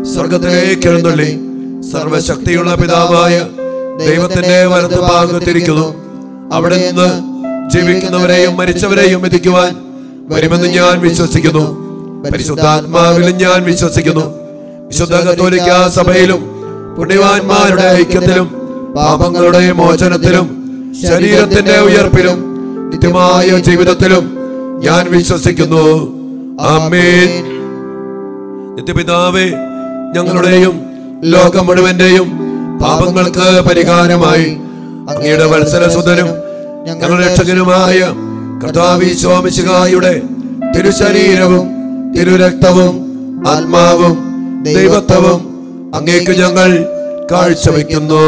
സ്വർഗത്തിലേക്ക് എഴുന്നള്ളി സർവശക്തിയുള്ള പിതാവായ ദൈവത്തിന്റെ വലതുഭാഗത്തിരിക്കുന്നു അവിടെ നിന്ന് ജീവിക്കുന്നവരെയും മരിച്ചവരെയും വിധിക്കുവാൻ വരുമെന്ന് ഞാൻ വിശ്വസിക്കുന്നു പരിശുദ്ധാത്മാവിലും ഞാൻ വിശ്വസിക്കുന്നു വിശുദ്ധ കത്തോലിക്ക സഭയിലും പുണ്യവാന്മാരുടെ ഐക്യത്തിലും പാപങ്ങളുടെ മോചനത്തിലും ശരീരത്തിന്റെ ഉയർപ്പിലും നിത്യമായ ജീവിതത്തിലും ഞാൻ വിശ്വസിക്കുന്നു ആമേൻ നിത്യപിതാവേ ഞങ്ങളുടെയും ലോകം മുഴുവന്റെയും പാപങ്ങൾക്ക് പരിഹാരമായി അങ്ങയുടെ വത്സരസുതനും ഞങ്ങളുടെ രക്ഷകനുമായ കർത്താവിശ്വാമിശികായുടെ തിരുശരീരവും തിരുരക്തവും ആത്മാവും ദൈവത്വവും അങ്ങേക്ക് ഞങ്ങൾ കാഴ്ചവെക്കുന്നു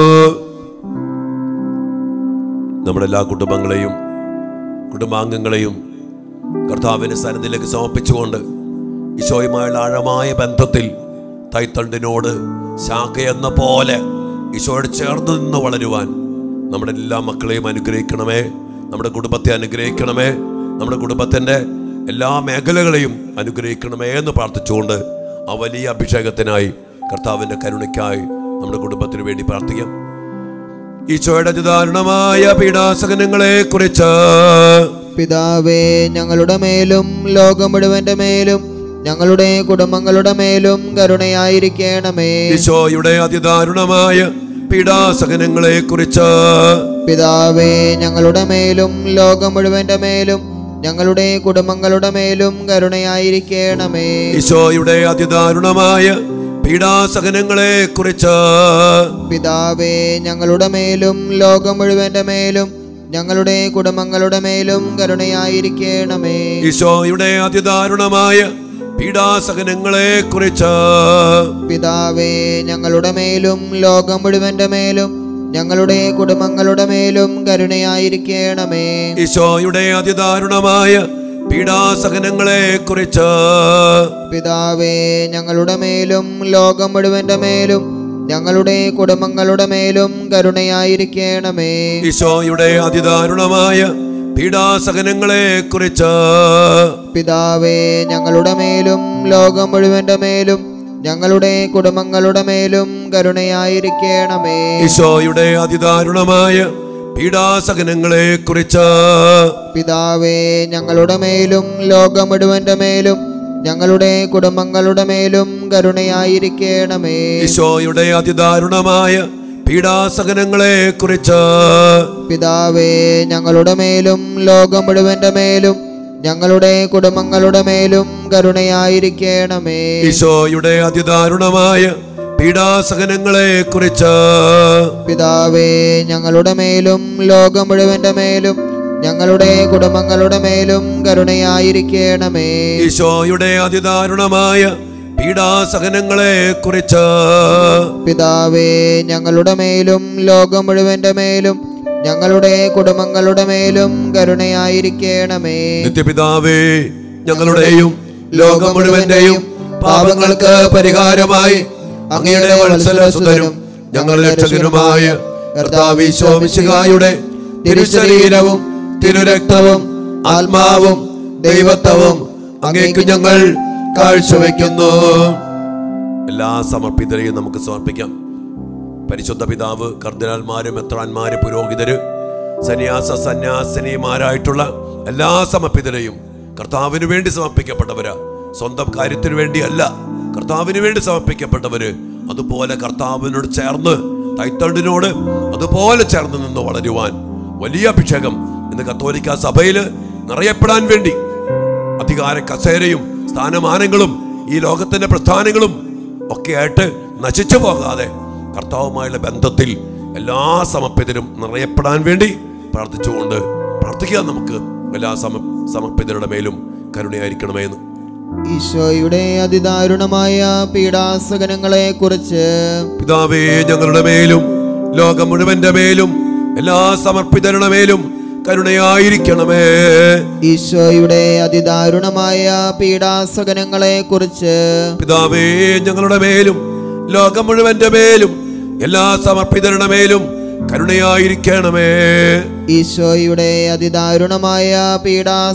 നമ്മുടെ എല്ലാ കുടുംബങ്ങളെയും കുടുംബാംഗങ്ങളെയും കർത്താവിന്റെ സന്നിധിയിലേക്ക് സമർപ്പിച്ചുകൊണ്ട് ഈശോയുമായുള്ള ആഴമായ ബന്ധത്തിൽ തൈത്തണ്ടിനോട് ശാഖ എന്ന പോലെ ഈശോയോട് ചേർന്ന് നിന്ന് വളരുവാൻ നമ്മുടെ എല്ലാ മക്കളെയും അനുഗ്രഹിക്കണമേ നമ്മുടെ കുടുംബത്തെ അനുഗ്രഹിക്കണമേ നമ്മുടെ കുടുംബത്തിൻ്റെ എല്ലാ മേഖലകളെയും അനുഗ്രഹിക്കണമേ എന്ന് പ്രാർത്ഥിച്ചുകൊണ്ട് ആ വലിയ അഭിഷേകത്തിനായി കർത്താവിൻ്റെ കരുണയ്ക്കായി നമ്മുടെ കുടുംബത്തിന് വേണ്ടി പ്രാർത്ഥിക്കാം ഈശോയുടെ അതിദാരുണമായ പീഡാസകനങ്ങളെ കുറിച്ച് പിതാവേ ഞങ്ങളുടെ മേലും ലോകം മുഴുവന്റെ മേലും ഞങ്ങളുടെ കുടുംബങ്ങളുടെ മേലും കരുണയായിരിക്കണമേ ഈശോയുടെ അതിദാരുണമായ പീഡാസകനങ്ങളെ കുറിച്ച് പിതാവേ ഞങ്ങളുടെ മേലും ലോകം മുഴുവന്റെ മേലും ഞങ്ങളുടെ കുടുംബങ്ങളുടെ മേലും കരുണയായിരിക്കണമേ ഈശോയുടെ അതിദാരുണമായ പീഡാസകനങ്ങളെ കുറിച്ച് പിതാവേ ഞങ്ങളുടെ മേലും ലോകം മുഴുവന്റെ മേലും ഞങ്ങളുടെ കുടുംബങ്ങളുടെ മേലും കരുണയായിരിക്കണമേ ഈശോയുടെ അതിദാരുണമായ പീഡാസകനങ്ങളെ കുറിച്ച് പിതാവേ ഞങ്ങളുടെ മേലും ലോകം മുഴുവന്റെ മേലും ഞങ്ങളുടെ കുടുംബങ്ങളുടെ മേലും കരുണയായിരിക്കണമേ ഈശോയുടെ അതിദാരുണമായ പീഡാസകനങ്ങളെ കുറിച്ച് പിതാവേ ഞങ്ങളുടെ മേലും ലോകം മുഴുവന്റെ മേലും ഞങ്ങളുടെ കുടുംബങ്ങളുടെ മേലും കരുണയായിരിക്കണമേ ഈശോയുടെ അതിദാരുണമായ പീഡാസകനങ്ങളെ കുറിച്ച് പിതാവേ ഞങ്ങളുടെ മേലും ലോകം മുഴുവന്റെ മേലും ഞങ്ങളുടെ കുടുംബങ്ങളുടെ മേലും കരുണയായിരിക്കണമേ ഈശോയുടെ അതിദാരുണമായ പീഡാസകനങ്ങളെ കുറിച്ച് പിതാവേ ഞങ്ങളുടെ മേലും ലോകം മുഴുവന്റെ മേലും ഞങ്ങളുടെ കുടുംബങ്ങളുടെ മേലും കരുണയായിരിക്കണമേ ഈശോയുടെ അതിദാരുണമായ പീഡാസകനങ്ങളെ കുറിച്ച് പിതാവേ ഞങ്ങളുടെ മേലും ലോകം മുഴുവന്റെ മേലും ഞങ്ങളുടെ കുടുംബങ്ങളുടെ മേലും കരുണയായിരിക്കണമേ ഈശോയുടെ അതിദാരുണമായ പീഡാസകനങ്ങളെ കുറിച്ച് പിതാവേ ഞങ്ങളുടെ മേലും ലോകം മുഴുവന്റെ മേലും ഞങ്ങളുടെ കുടുംബങ്ങളുടെ മേലും കരുണയായിരിക്കണമേ ഈശോയുടെ അതിദാരുണമായ പീഡാസകനങ്ങളെ കുറിച്ച് പിതാവേ ഞങ്ങളുടെ മേലും ലോകം മുഴുവന്റെ മേലും ഞങ്ങളുടെ കുടുംബങ്ങളുടെ മേലും കരുണയായിരിക്കണമേ നിത്യപിതാവേ ഞങ്ങളുടെയും ലോകം മുഴുവന്റെയും പാപങ്ങൾക്ക് പരിഹാരമായി അങ്ങയുടെ വത്സലസുതനും ഞങ്ങളുടെ രക്ഷകനുമായ കർത്താവിശോമിശിഹായുടെ തിരുശരീരവും തിരുരക്തവും ആത്മാവും ദൈവത്വവും അങ്ങേക്ക് ഞങ്ങൾ കാഴ്ചവെക്കുന്നു എല്ലാ സമർപ്പിതരെയും നമുക്ക് സമർപ്പിക്കാം പരിശുദ്ധ പിതാവ് കർദിനാൽമാരും എത്രാന്മാര് പുരോഹിതര് സന്യാസ സന്യാസിനിമാരായിട്ടുള്ള എല്ലാ സമർപ്പിതരെയും കർത്താവിന് വേണ്ടി സമർപ്പിക്കപ്പെട്ടവരാ സ്വന്തം കാര്യത്തിന് വേണ്ടിയല്ല കർത്താവിന് വേണ്ടി സമർപ്പിക്കപ്പെട്ടവര് അതുപോലെ കർത്താവിനോട് ചേർന്ന് തൈത്തണ്ടിനോട് അതുപോലെ ചേർന്ന് നിന്ന് വളരുവാൻ വലിയ അഭിഷേകം ഇന്ന് കത്തോലിക്ക സഭയില് നിറയപ്പെടാൻ വേണ്ടി അധികാര കസേരയും സ്ഥാനമാനങ്ങളും ഈ ലോകത്തിന്റെ പ്രസ്ഥാനങ്ങളും ഒക്കെ ആയിട്ട് നശിച്ചു പോകാതെ കർത്താവുമായുള്ള ബന്ധത്തിൽ എല്ലാ സമർപ്പിതരും നിറയപ്പെടാൻ വേണ്ടി പ്രാർത്ഥിച്ചുകൊണ്ട് പ്രാർത്ഥിക്കുക നമുക്ക് എല്ലാ സമ സമർപ്പിതരുടെ മേലും കരുണയായിരിക്കണമേ എന്ന് ഈശോയുടെ അതിദാരുണമായ പീഡാസകനങ്ങളെ കുറിച്ച് പിതാവേ ഞങ്ങളുടെ മേലും ലോകം മുഴുവന്റെ മേലും എല്ലാ സമർപ്പിതരുടെ മേലും കരുണയായിരിക്കണമേ ഈശോയുടെ അതിദാരുണമായ പീഡാസകനങ്ങളെ കുറിച്ച് പിതാവേ ഞങ്ങളുടെ മേലും ലോകം മുഴുവന്റെ മേലും എല്ലാ സമർപ്പിതരുടെ മേലും കരുണയായിരിക്കണമേ ഈശോയുടെ അതിദാരുണമായ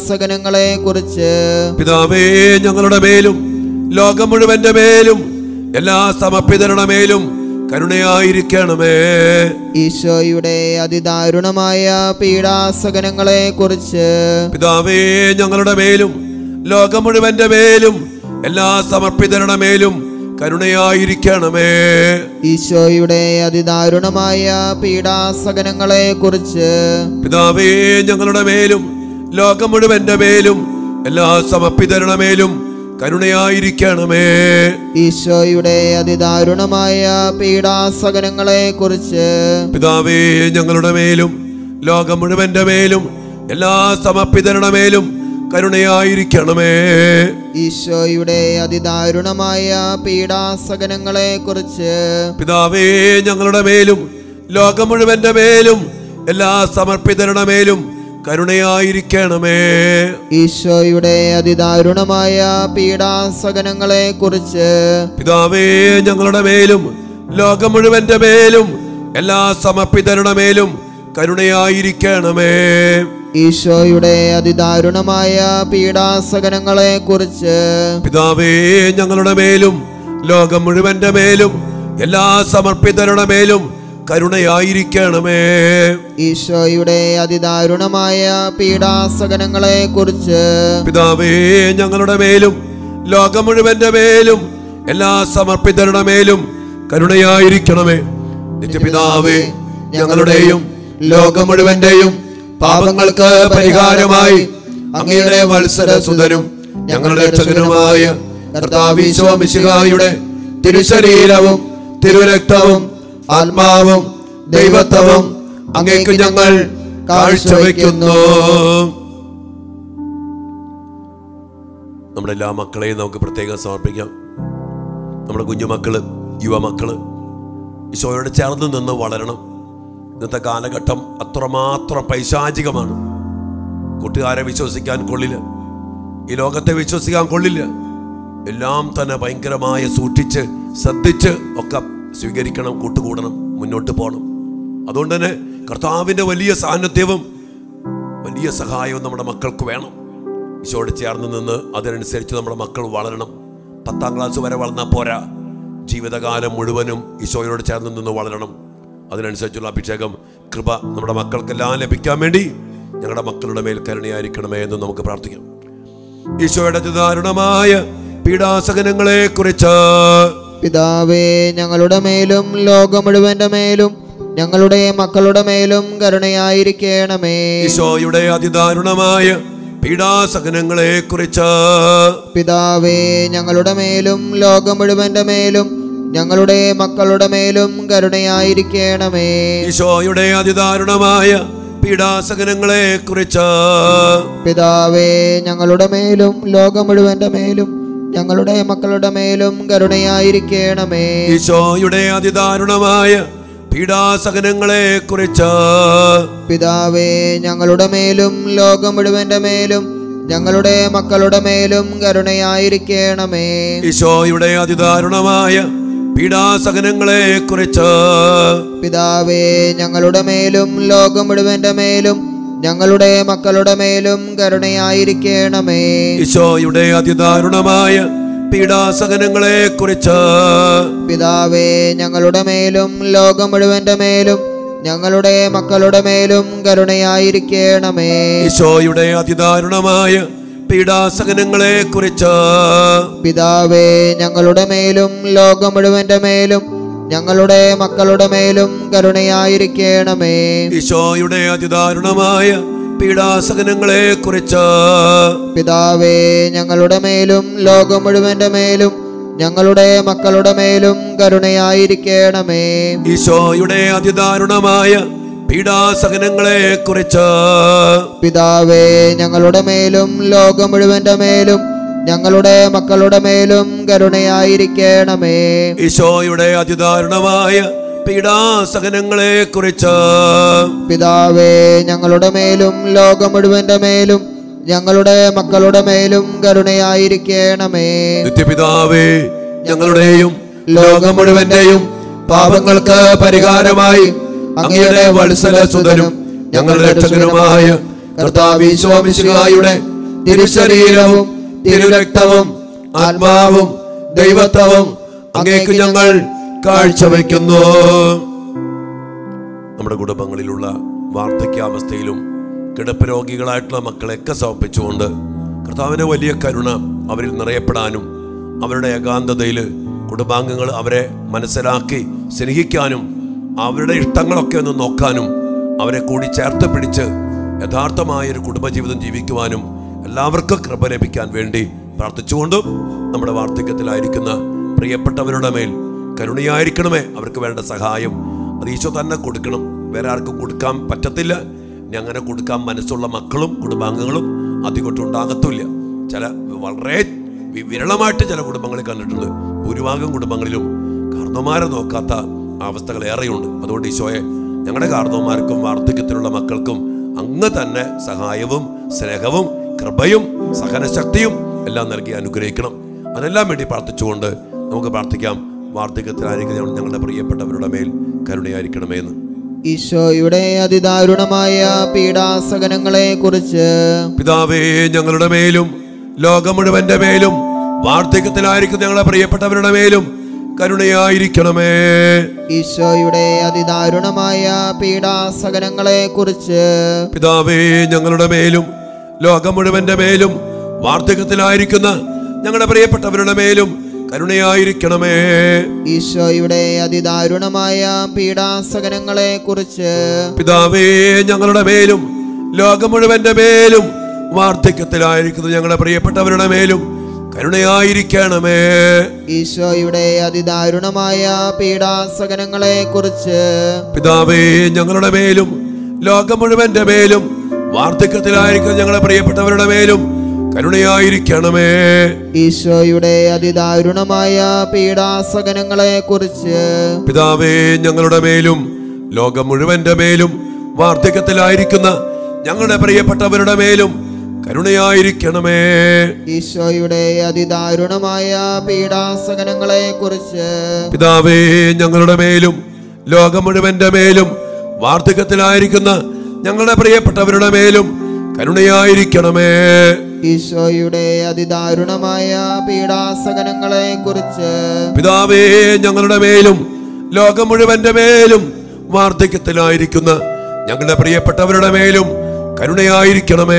പീഡാസകനങ്ങളെ കുറിച്ച് പിതാവേ ഞങ്ങളുടെ മേലും ലോകം മുഴുവന്റെ മേലും എല്ലാ സമർപ്പിതരുടെ മേലും കരുണയായിരിക്കണമേ ഈശോയുടെ അതിദാരുണമായ പീഡാസകനങ്ങളെ കുറിച്ച് പിതാവേ ഞങ്ങളുടെ മേലും ലോകം മുഴുവന്റെ മേലും എല്ലാ സമർപ്പിതരുടെ മേലും കരുണയായിരിക്കണമേ ഈശോയുടെ അതിദാരുണമായ പീഡാസകനങ്ങളെ കുറിച്ച് പിതാവേ ഞങ്ങളുടെ മേലും ലോകം മുഴുവന്റെ മേലും എല്ലാ സമർപ്പിതരുടെ മേലും കരുണയായിരിക്കണമേ ഈശോയുടെ അതിദാരുണമായ പീഡാസകനങ്ങളെ കുറിച്ച് പിതാവേ ഞങ്ങളുടെ മേലും ലോകം മുഴുവന്റെ മേലും എല്ലാ സമർപ്പിതരുടെ മേലും കരുണയായിരിക്കണമേ ഈശോയുടെ അതിദാരുണമായ പീഡാസകനങ്ങളെ കുറിച്ച് പിതാവേ ഞങ്ങളുടെ മേലും ലോകം മുഴുവന്റെ മേലും എല്ലാ സമർപ്പിതരുടെ മേലും കരുണയായിരിക്കണമേ ഈശോയുടെ അതിദാരുണമായ പീഡാസകനങ്ങളെ കുറിച്ച് പിതാവേ ഞങ്ങളുടെ മേലും ലോകം മുഴുവന്റെ മേലും എല്ലാ സമർപ്പിതരുടെ മേലും കരുണയായിരിക്കണമേ ഈശോയുടെ അതിദാരുണമായ പീഡാസകനങ്ങളെ കുറിച്ച് പിതാവേ ഞങ്ങളുടെ മേലും ലോകം മുഴുവന്റെ മേലും എല്ലാ സമർപ്പിതരുടെ മേലും കരുണയായിരിക്കണമേ ഈശോയുടെ അതിദാരുണമായ പീഡാസകനങ്ങളെ കുറിച്ച് പിതാവേ ഞങ്ങളുടെ മേലും ലോകം മുഴുവന്റെ മേലും എല്ലാ സമർപ്പിതരുടെ മേലും കരുണയായിരിക്കണമേ നിത്യപിതാവേ ഞങ്ങളുടെയും ലോകം മുഴുവന്റെയും പാപങ്ങൾക്ക് പരിഹാരമായി അങ്ങയുടെ വത്സര സുതനും ഞങ്ങളുടെ രക്ഷകനുമായ കർത്താവിശ്വമിശിഹായുടെ തിരുശരീരവും തിരുരക്തവും ആത്മാവും ദൈവത്വവും അങ്ങേക്ക് ഞങ്ങൾ കാഴ്ചവെക്കുന്നു നമ്മുടെ എല്ലാ മക്കളെയും നമുക്ക് പ്രത്യേകം സമർപ്പിക്കാം നമ്മുടെ കുഞ്ഞുമക്കള് യുവമക്കള് ഈശോയോട് ചേർന്ന് നിന്ന് വളരണം ഇന്നത്തെ കാലഘട്ടം അത്രമാത്രം പൈശാചികമാണ് കൂട്ടുകാരെ വിശ്വസിക്കാൻ കൊള്ളില്ല ഈ ലോകത്തെ വിശ്വസിക്കാൻ കൊള്ളില്ല എല്ലാം തന്നെ ഭയങ്കരമായ സൂക്ഷിച്ച് ശ്രദ്ധിച്ച് ഒക്കെ സ്വീകരിക്കണം കൂട്ടുകൂടണം മുന്നോട്ട് പോകണം അതുകൊണ്ട് തന്നെ കർത്താവിൻ്റെ വലിയ സാന്നിധ്യവും വലിയ സഹായവും നമ്മുടെ മക്കൾക്ക് വേണം ഈശോയോട് ചേർന്ന് നിന്ന് അതിനനുസരിച്ച് നമ്മുടെ മക്കൾ വളരണം പത്താം ക്ലാസ് വരെ വളർന്നാൽ പോരാ ജീവിതകാലം മുഴുവനും ഈശോയോട് ചേർന്ന് നിന്ന് വളരണം അതിനനുസരിച്ചുള്ള അഭിഷേകം കൃപ നമ്മുടെ മക്കൾക്കെല്ലാം ലഭിക്കാൻ വേണ്ടി ഞങ്ങളുടെ മക്കളുടെ മേൽ കരുണയായിരിക്കണമേ എന്ന് നമുക്ക് പ്രാർത്ഥിക്കാം ഈശോയുടെ ദാരുണമായ പീഡാസകനങ്ങളെ കുറിച്ച് പിതാവേ ഞങ്ങളുടെ മേലും ലോകം മുഴുവന്റെ മേലും ഞങ്ങളുടെ മക്കളുടെ മേലും കരുണയായിരിക്കണമേ ഈശോയുടെ അതിദാരുണമായ പീഡാസകനങ്ങളെ കുറിച്ച് പിതാവേ ഞങ്ങളുടെ മേലും ലോകം മുഴുവന്റെ മേലും ഞങ്ങളുടെ മക്കളുടെ മേലും കരുണയായിരിക്കണമേ ഈശോയുടെ അതിദാരുണമായ പീഡാസകനങ്ങളെ കുറിച്ച് പിതാവേ ഞങ്ങളുടെ മേലും ലോകം മുഴുവന്റെ മേലും ഞങ്ങളുടെ മക്കളുടെ മേലും കരുണയായിരിക്കണമേ ഈശോയുടെ അതിദാരുണമായ പീഡാസകനങ്ങളെ കുറിച്ച് പിതാവേ ഞങ്ങളുടെ മേലും ലോകം മുഴുവന്റെ മേലും ഞങ്ങളുടെ മക്കളുടെ മേലും കരുണയായിരിക്കണമേ ഈശോയുടെ അതിദാരുണമായ പീഡാസകനങ്ങളെ കുറിച്ച് പിതാവേ ഞങ്ങളുടെ മേലും ലോകം മുഴുവന്റെ മേലും ഞങ്ങളുടെ മക്കളുടെ മേലും കരുണയായിരിക്കണമേ ഈശോയുടെ അതിദാരുണമായ പീഡാസകനങ്ങളെ കുറിച്ച് പിതാവേ ഞങ്ങളുടെ മേലും ലോകം മുഴുവന്റെ മേലും ഞങ്ങളുടെ മക്കളുടെ മേലും കരുണയായിരിക്കണമേ ഈശോയുടെ അതിദാരുണമായ പീഡാസകനങ്ങളെ കുറിച്ച് പിതാവേ ഞങ്ങളുടെ മേലും ലോകം മുഴുവന്റെ മേലും ഞങ്ങളുടെ മക്കളുടെ മേലും കരുണയായിരിക്കണമേ ഈശോയുടെ അതിദാരുണമായ പീഡാസകനങ്ങളെ കുറിച്ച് പിതാവേ ഞങ്ങളുടെ മേലും ലോകം മുഴുവന്റെ മേലും ഞങ്ങളുടെ മക്കളുടെ മേലും കരുണയായിരിക്കണമേ ഈശോയുടെ അതിദാരുണമായ പീഡാസകനങ്ങളെ കുറിച്ച് പിതാവേ ഞങ്ങളുടെ മേലും ലോകം മുഴുവന്റെ മേലും ഞങ്ങളുടെ മക്കളുടെ മേലും കരുണയായിരിക്കണമേ ഈശോയുടെ അതിദാരുണമായ പീഡാസകനങ്ങളെ കുറിച്ച് പിതാവേ ഞങ്ങളുടെ മേലും ലോകം മുഴുവന്റെ മേലും ഞങ്ങളുടെ മക്കളുടെ മേലും കരുണയായിരിക്കണമേ നിത്യപിതാവേ ഞങ്ങളുടെയും ലോകം മുഴുവന്റെയും പാപങ്ങൾക്ക് പരിഹാരമായി അങ്ങയുടെ വത്സല സുതനും ഞങ്ങളുടെ രക്ഷകനുമായ കർത്താവിശ്വാമിശിഹായുടെ തിരുശരീരവും തിരുരക്തവും ആത്മാവും ദൈവത്വവും അങ്ങേക്ക് ഞങ്ങൾ കാഴ്ചവെക്കുന്നു നമ്മുടെ കുടുംബങ്ങളിലുള്ള വാർദ്ധക്യാവസ്ഥയിലും കിടപ്പ് രോഗികളായിട്ടുള്ള മക്കളെയൊക്കെ സമർപ്പിച്ചുകൊണ്ട് കർത്താവിന്റെ വലിയ കരുണ അവരിൽ നിറയപ്പെടാനും അവരുടെ ഏകാന്തതയിൽ കുടുംബാംഗങ്ങൾ അവരെ മനസ്സിലാക്കി സ്നേഹിക്കാനും അവരുടെ ഇഷ്ടങ്ങളൊക്കെ ഒന്ന് നോക്കാനും അവരെ കൂടി ചേർത്ത് പിടിച്ച് യഥാർത്ഥമായ ഒരു കുടുംബജീവിതം ജീവിക്കുവാനും എല്ലാവർക്കും കൃപ ലഭിക്കാൻ വേണ്ടി പ്രാർത്ഥിച്ചുകൊണ്ടും നമ്മുടെ വാർദ്ധക്യത്തിലായിരിക്കുന്ന പ്രിയപ്പെട്ടവരുടെ മേൽ കരുണയായിരിക്കണമേ അവർക്ക് വേണ്ട സഹായം അത് ഈശോ തന്നെ കൊടുക്കണം വേറെ ആർക്കും കൊടുക്കാൻ പറ്റത്തില്ല ഇനി അങ്ങനെ കൊടുക്കാൻ മനസ്സുള്ള മക്കളും കുടുംബാംഗങ്ങളും അധികം ഉണ്ടാകത്തില്ല ചില വളരെ വി- വിരളമായിട്ട് ചില കുടുംബങ്ങളിൽ കണ്ടിട്ടുണ്ട് ഭൂരിഭാഗം കുടുംബങ്ങളിലും കാർന്നോമാരെ നോക്കാത്ത അവസ്ഥകൾ ഏറെയുണ്ട് അതുകൊണ്ട് ഈശോയെ ഞങ്ങളുടെ കാർന്നോമാർക്കും വാർദ്ധക്യത്തിലുള്ള മക്കൾക്കും അങ്ങ് തന്നെ സഹായവും സ്നേഹവും കൃപയും സഹനശക്തിയും എല്ലാം നൽകി അനുഗ്രഹിക്കണം അതെല്ലാം വേണ്ടി പ്രാർത്ഥിച്ചുകൊണ്ട് നമുക്ക് പ്രാർത്ഥിക്കാം വാർദ്ധക്യത്തിലായിരിക്കുന്ന ഞങ്ങളുടെ പ്രിയപ്പെട്ടവരുടെ മേൽ കരുണയായിരിക്കണമേ എന്ന് ഈശോയുടെ അതിദാരുണമായ പീഡാസകനങ്ങളെ കുറിച്ച് പിതാവേ ഞങ്ങളുടെ മേലും ലോകം മുഴുവന്റെ മേലും വാർദ്ധക്യത്തിലായിരിക്കും ഞങ്ങളുടെ പ്രിയപ്പെട്ടവരുടെ മേലും കരുണയായിരിക്കണമേ ഈശോയുടെ അതിദാരുണമായ പീഡാസകനങ്ങളെ കുറിച്ച് പിതാവേ ഞങ്ങളുടെ മേലും ലോകം മുഴുവന്റെ മേലും വാർദ്ധക്യത്തിലായിരിക്കുന്ന ഞങ്ങളുടെ പ്രിയപ്പെട്ടവരുടെ മേലും കരുണയായിരിക്കണമേ ഈശോയുടെ അതിദാരുണമായ പീഡാസകനങ്ങളെ കുറിച്ച് പിതാവേ ഞങ്ങളുടെ മേലും ലോകം മുഴുവന്റെ മേലും വാർദ്ധക്യത്തിലായിരിക്കുന്ന ഞങ്ങളുടെ പ്രിയപ്പെട്ടവരുടെ മേലും കരുണയായിരിക്കണമേ ഈശോയുടെ അതിദാരുണമായ പീഡാസകനങ്ങളെ കുറിച്ച് പിതാവേ ഞങ്ങളുടെ മേലും ലോകം മുഴുവന്റെ മേലും വാർദ്ധക്യത്തിലായിരിക്കുന്ന ഞങ്ങളുടെ പ്രിയപ്പെട്ടവരുടെ മേലും കരുണയായിരിക്കണമേ ഈശോയുടെ അതിദാരുണമായ പീഡാസകനങ്ങളെ കുറിച്ച് പിതാവേ ഞങ്ങളുടെ മേലും ലോകം മുഴുവന്റെ മേലും വാർദ്ധക്യത്തിലായിരിക്കുന്ന ഞങ്ങളുടെ പ്രിയപ്പെട്ടവരുടെ മേലും കരുണയായിരിക്കണമേ ഈശോയുടെ അതിദാരുണമായ പീഡാസകനങ്ങളെ കുറിച്ച് പിതാവേ ഞങ്ങളുടെ മേലും ലോകം മുഴുവന്റെ മേലും വാർദ്ധക്യത്തിലായിരിക്കുന്ന ഞങ്ങളുടെ പ്രിയപ്പെട്ടവരുടെ മേലും കരുണയായിരിക്കണമേ ഈശോയുടെ അതിദാരുണമായ പീഡാസകനങ്ങളെ കുറിച്ച് പിതാവേ ഞങ്ങളുടെ മേലും ലോകം മുഴുവന്റെ മേലും വാർദ്ധക്യത്തിലായിരിക്കുന്ന ഞങ്ങളുടെ പ്രിയപ്പെട്ടവരുടെ മേലും കരുണയായിരിക്കണമേ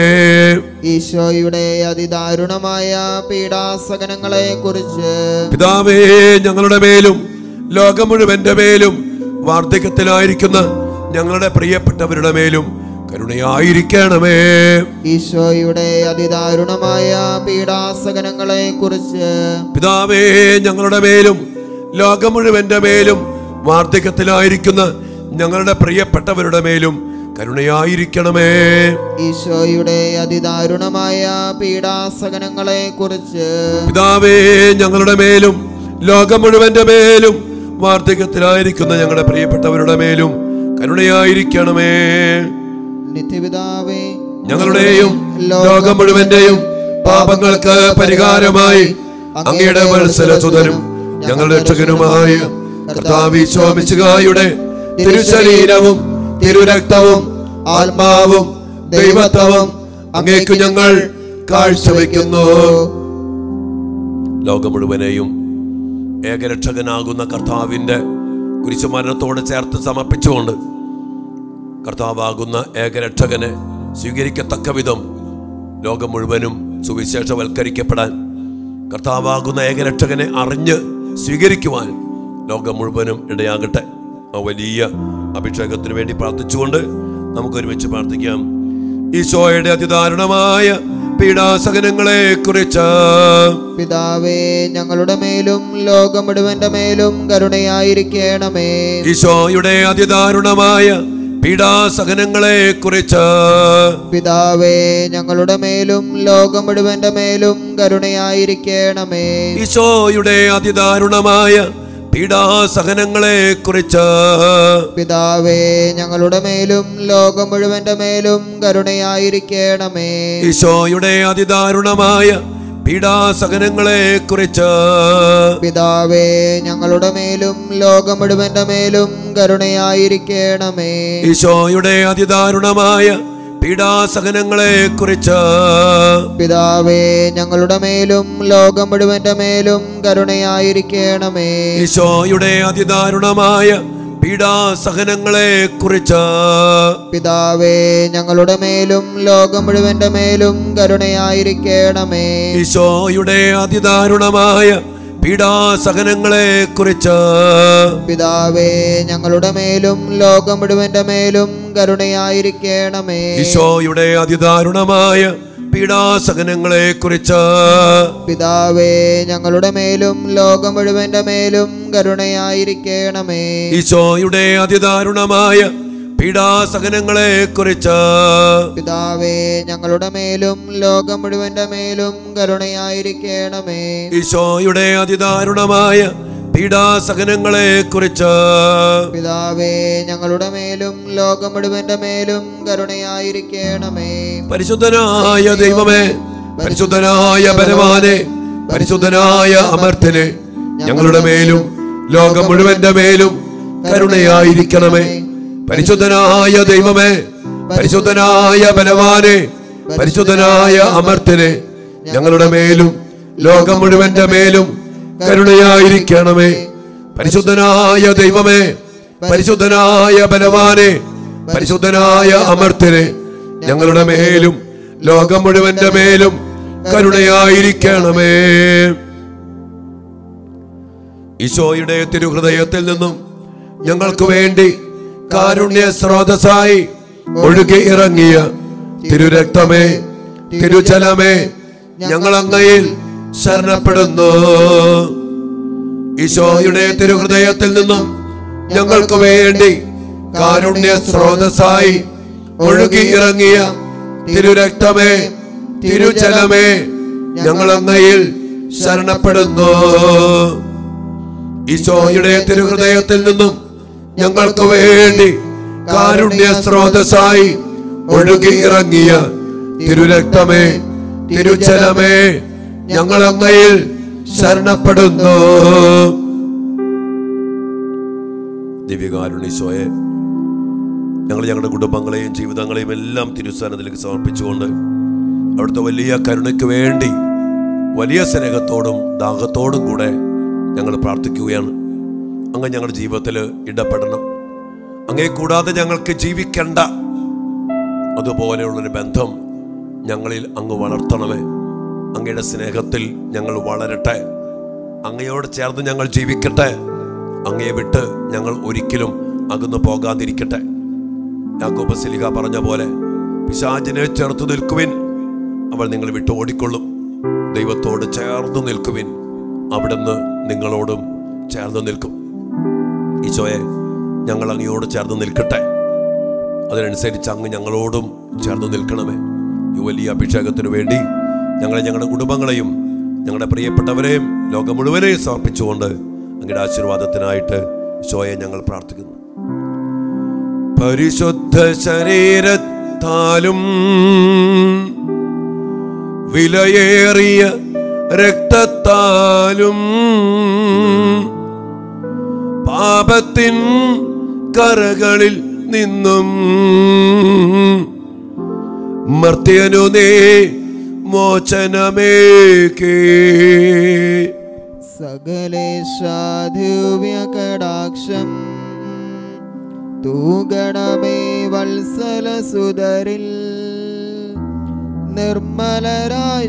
ഈശോയുടെ അതിദാരുണമായ പീഡാസകനങ്ങളെ കുറിച്ച് പിതാവേ ഞങ്ങളുടെ മേലും ലോകം മുഴുവന്റെ മേലും വാർദ്ധക്യത്തിലായിരിക്കുന്ന ഞങ്ങളുടെ പ്രിയപ്പെട്ടവരുടെ മേലും കരുണയായിരിക്കണമേ ഈശോയുടെ അതിദാരുണമായ പീഡാസകനങ്ങളെ കുറിച്ച് പിതാവേ ഞങ്ങളുടെ മേലും ലോകം മുഴുവന്റെ മേലും വാർദ്ധക്യത്തിലായിരിക്കുന്ന ഞങ്ങളുടെ പ്രിയപ്പെട്ടവരുടെ മേലും കരുണയായിരിക്കണമേ ഈശോയുടെ അതിദാരുണമായ പീഡാസകനങ്ങളെ കുറിച്ച് പിതാവേ ഞങ്ങളുടെ മേലും ലോകം മുഴുവന്റെ മേലും വാർദ്ധക്യത്തിലായിരിക്കുന്ന ഞങ്ങളുടെ പ്രിയപ്പെട്ടവരുടെ മേലും കരുണയായിരിക്കണമേ നിത്യപിതാവേ ഞങ്ങളുടെയും ലോകം മുഴുവന്റെയും പാപങ്ങൾക്ക് പരിഹാരമായി അങ്ങയുടെ വത്സലസുതനും ഞങ്ങളുടെ രക്ഷകനുമായ കർത്താവിശോമിച്ചുകായുടെ തിരുശരീരവും തിരുരക്തവും ആത്മാവും ദൈവത്വവും അങ്ങേക്ക് ഞങ്ങൾ കാഴ്ചവെക്കുന്നു ലോകം മുഴുവനെയും ഏകരക്ഷകനാകുന്ന കർത്താവിന്റെ കുരിശുമരണത്തോട് ചേർത്ത് സമർപ്പിച്ചുകൊണ്ട് കർത്താവാകുന്ന ഏകരക്ഷകനെ സ്വീകരിക്കത്തക്ക വിധം ലോകം മുഴുവനും സുവിശേഷവൽക്കരിക്കപ്പെടാൻ കർത്താവാകുന്ന ഏകരക്ഷകനെ അറിഞ്ഞ് സ്വീകരിക്കുവാൻ ലോകം മുഴുവനും ഇടയാകട്ടെ ആ വലിയ അഭിഷേകത്തിന് വേണ്ടി പ്രാർത്ഥിച്ചുകൊണ്ട് നമുക്ക് ഒരുമിച്ച് പ്രാർത്ഥിക്കാം ഈശോയുടെ അതിദാരുണമായ പീഡാസകനങ്ങളെ കുറിച്ച് പിതാവേ ഞങ്ങളുടെ മേലും ലോകം മുഴുവന്റെ മേലും കരുണയായിരിക്കണമേ ഈശോയുടെ അതിദാരുണമായ പീഡാസകനങ്ങളെ കുറിച്ച് പിതാവേ ഞങ്ങളുടെ മേലും ലോകം മുഴുവന്റെ മേലും കരുണയായിരിക്കണമേ ഈശോയുടെ അതിദാരുണമായ പീഡാസഹനങ്ങളെ കുറിച്ച് പിതാവേ ഞങ്ങളുടെ മേലും ലോകം മുഴുവന്റെ മേലും കരുണയായിരിക്കണമേ ഈശോയുടെ അതിദാരുണമായ പീഡാസഹനങ്ങളെ കുറിച്ച് പിതാവേ ഞങ്ങളുടെ മേലും ലോകം മുഴുവന്റെ മേലും കരുണയായിരിക്കണമേ ഈശോയുടെ അതിദാരുണമായ പീഡാസഹനങ്ങളെ കുറിച്ച് പിതാവേ ഞങ്ങളുടെ മേലും ലോകം മുഴുവന്റെ മേലും കരുണയായിരിക്കണമേ ഈശോയുടെ അതിദാരുണമായ പീഡാസഹനങ്ങളെ കുറിച്ച് പിതാവേ ഞങ്ങളുടെ മേലും ലോകം മുഴുവന്റെ മേലും കരുണയായിരിക്കണമേ ഈശോയുടെ അതിദാരുണമായ പീഡാസഹനങ്ങളെ കുറിച്ച് പിതാവേ ഞങ്ങളുടെ മേലും ലോകം മുഴുവന്റെ മേലും കരുണയായിരിക്കണമേ ഈശോയുടെ അതിദാരുണമായ പീഡാസഹനങ്ങളെ കുറിച്ച് പിതാവേ ഞങ്ങളുടെ മേലും ലോകം മുഴുവന്റെ മേലും കരുണയായിരിക്കണമേ ഈശോയുടെ അതിദാരുണമായ പീഡാസഹനങ്ങളെ കുറിച്ച് പിതാവേ ഞങ്ങളുടെ മേലും ലോകം മുഴുവന്റെ മേലും കരുണയായിരിക്കണമേ ഈശോയുടെ അതിദാരുണമായ പീഡാസഹനങ്ങളെ കുറിച്ച് പിതാവേ ഞങ്ങളുടെ മേലും ലോകം മുഴുവന്റെ മേലും കരുണയായിരിക്കണമേ പരിശുദ്ധനായ ദൈവമേ പരിശുദ്ധനായ ബലവാനെ പരിശുദ്ധനായ അമർത്തനെ ഞങ്ങളുടെ മേലും ലോകം മുഴുവന്റെ മേലും കരുണയായിരിക്കണമേ പരിശുദ്ധനായ ദൈവമേ പരിശുദ്ധനായ ബലവാനെ പരിശുദ്ധനായ അമർത്തനെ ഞങ്ങളുടെ മേലും ലോകം മുഴുവന്റെ മേലും കരുണയായിരിക്കണമേ പരിശുദ്ധനായ ദൈവമേ പരിശുദ്ധനായ ബലവാനെ പരിശുദ്ധനായ അമർത്തനെ ഞങ്ങളുടെ മേലും ലോകം മുഴുവന്റെ മേലും കരുണയായിരിക്കണമേ ഈശോയുടെ തിരുഹൃദയത്തിൽ നിന്നും ഞങ്ങൾക്ക് വേണ്ടി കാരുണ്യ സ്രോതസ്സായി ഒഴുകി ഇറങ്ങിയ തിരുരക്തമേ തിരുജലമേ ഞങ്ങൾ അങ്ങയിൽ ശരണപ്പെടുന്നു ഈശോയുടെ തിരുഹൃദയത്തിൽ നിന്നും ഞങ്ങൾക്ക് വേണ്ടി കാരുണ്യ സ്രോതസ്സായി ഒഴുകി ഇറങ്ങിയ തിരുരക്തമേ തിരുജലമേ ഞങ്ങൾ അങ്ങയിൽ ശരണപ്പെടുന്നു ഈശോയുടെ തിരുഹൃദയത്തിൽ നിന്നും ഞങ്ങൾക്ക് വേണ്ടി കാരുണ്യ സ്രോതസ്സായി ഒഴുകി ഇറങ്ങിയ തിരുരക്തമേ തിരുജലമേ ഞങ്ങൾ അങ്ങയിൽ ശരണപ്പെടുന്നു ദിവ്യകാരുണ്യശോയെ ഞങ്ങൾ ഞങ്ങളുടെ കുടുംബങ്ങളെയും ജീവിതങ്ങളെയും എല്ലാം തിരുസ്ഥാനത്തിലേക്ക് സമർപ്പിച്ചുകൊണ്ട് അവിടുത്തെ വലിയ കരുണയ്ക്ക് വേണ്ടി വലിയ സ്നേഹത്തോടും ദാഹത്തോടും കൂടെ ഞങ്ങൾ പ്രാർത്ഥിക്കുകയാണ് അങ്ങ് ഞങ്ങളുടെ ജീവിതത്തിൽ ഇടപെടണം അങ്ങേ കൂടാതെ ഞങ്ങൾക്ക് ജീവിക്കണ്ട അതുപോലെയുള്ളൊരു ബന്ധം ഞങ്ങളിൽ അങ്ങ് വളർത്തണമേ അങ്ങയുടെ സ്നേഹത്തിൽ ഞങ്ങൾ വളരട്ടെ അങ്ങയോട് ചേർന്ന് ഞങ്ങൾ ജീവിക്കട്ടെ അങ്ങയെ വിട്ട് ഞങ്ങൾ ഒരിക്കലും അകന്നു പോകാതിരിക്കട്ടെ യാക്കോബ് സിലിഹ പറഞ്ഞ പോലെ പിശാചിനെ ചേർത്ത് നിൽക്കുവിൻ അവൾ നിങ്ങൾ വിട്ട് ഓടിക്കൊള്ളും ദൈവത്തോട് ചേർന്ന് നിൽക്കുവിൻ അവിടുന്ന് നിങ്ങളോടും ചേർന്ന് നിൽക്കും ഈശോയെ ഞങ്ങൾ അങ്ങയോട് ചേർന്ന് നിൽക്കട്ടെ അതിനനുസരിച്ച് അങ്ങ് ഞങ്ങളോടും ചേർന്ന് നിൽക്കണമേ ഈ വലിയ അഭിഷേകത്തിനു വേണ്ടി ഞങ്ങളെ ഞങ്ങളുടെ കുടുംബങ്ങളെയും ഞങ്ങളുടെ പ്രിയപ്പെട്ടവരെയും ലോകം മുഴുവനെയും സമർപ്പിച്ചുകൊണ്ട് അങ്ങയുടെ ആശീർവാദത്തിനായിട്ട് ഈശോയെ ഞങ്ങൾ പ്രാർത്ഥിക്കുന്നു പരിശുദ്ധ ശരീരത്താലും വിലയേറിയ രക്തത്താലും പാപത്തിൻ കറകളിൽ നിന്നും മർത്യനു നീ മോചനമേക്കേ സകലേശാധുവ്യ കടാക്ഷം തൂഗണമേ വത്സല സുതരിൽ നിർമ്മലരായി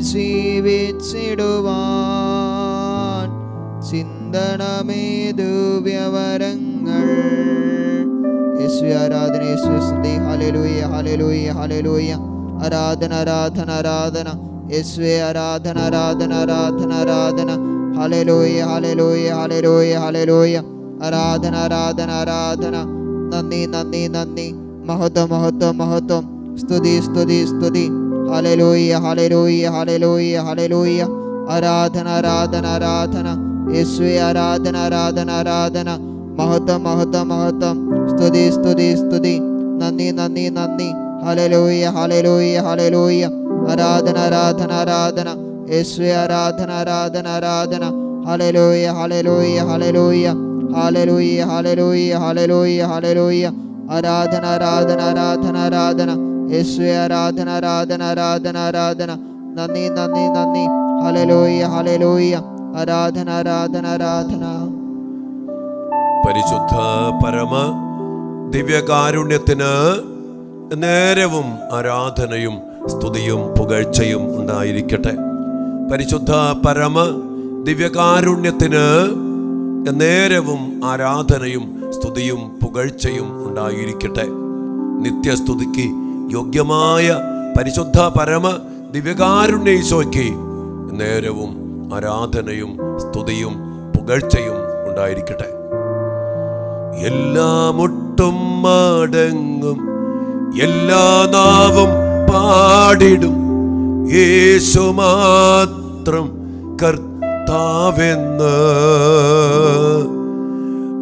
ജീവിച്ചിടുവാൻ ചിന്തണമേ ദിവ്യവരങ്ങൾ യേശു ആരാധന യേശു സ്തുതി ഹല്ലേലൂയ ഹല്ലേലൂയ ഹല്ലേലൂയ ആരാധന ആരാധന ആരാധന യേശുവേ ആരാധന ആരാധന ആരാധന ആരാധന ഹല്ലേലൂയ ഹല്ലേലൂയ ഹല്ലേലൂയ ഹല്ലേലൂയ ആരാധന ആരാധന ആരാധന നന്ദി നന്ദി നന്ദി മഹത്വം മഹത്വം മഹത്വം സ്തുതി സ്തുതി സ്തുതി ഹല്ലേലൂയ ഹല്ലേലൂയ ഹല്ലേലൂയ ഹല്ലേലൂയ ആരാധന ആരാധന ആരാധന യേശുവേ ആരാധന ആരാധന ആരാധന മഹത്വം മഹത്വം മഹത്വം സ്തുതി സ്തുതി സ്തുതി നന്ദി നന്ദി നന്ദി ഹല്ലേലൂയ ഹല്ലേലൂയ ഹല്ലേലൂയ ആരാധന ആരാധന ആരാധന യേശുവേ ആരാധന ആരാധന ആരാധന ഹല്ലേലൂയ ഹല്ലേലൂയ ഹല്ലേലൂയ ഹല്ലേലൂയ ഹല്ലേലൂയ ഹല്ലേലൂയ ഹല്ലേലൂയ ആരാധന ആരാധന ആരാധന ആരാധന യേശുവെ ആരാധന ആരാധന ആരാധന ആരാധന നന്ദി നന്ദി നന്ദി ഹലലോയ ഹലലോയ ആരാധന ആരാധന ആരാധന പരിശുദ്ധ പരമ ദിവ്യകാരുണ്യത്തിന് നേരവും ആരാധനയും സ്തുതിയും പുകഴ്ചയും ഉണ്ടായിരിക്കട്ടെ പരിശുദ്ധ പരമ ദിവ്യകാരുണ്യത്തിന് നേരവും ആരാധനയും സ്തുതിയും പുകഴ്ചയും ഉണ്ടായിരിക്കട്ടെ നിത്യസ്തുതിക്ക് യോഗ്യമായ പരിശുദ്ധ പരമ ദിവ്യകാരുണ്യ ഈശോയ്ക്ക് നേരവും ആരാധനയും സ്തുതിയും പുകഴ്ചയും ഉണ്ടായിരിക്കട്ടെ എല്ലാ മുട്ടും മടങ്ങും എല്ലാ നാവും പാടിടും യേശു മാത്രം കർത്താവെന്ന്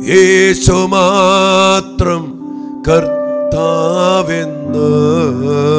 യേശു മാത്രം കർത്താവെന്ന്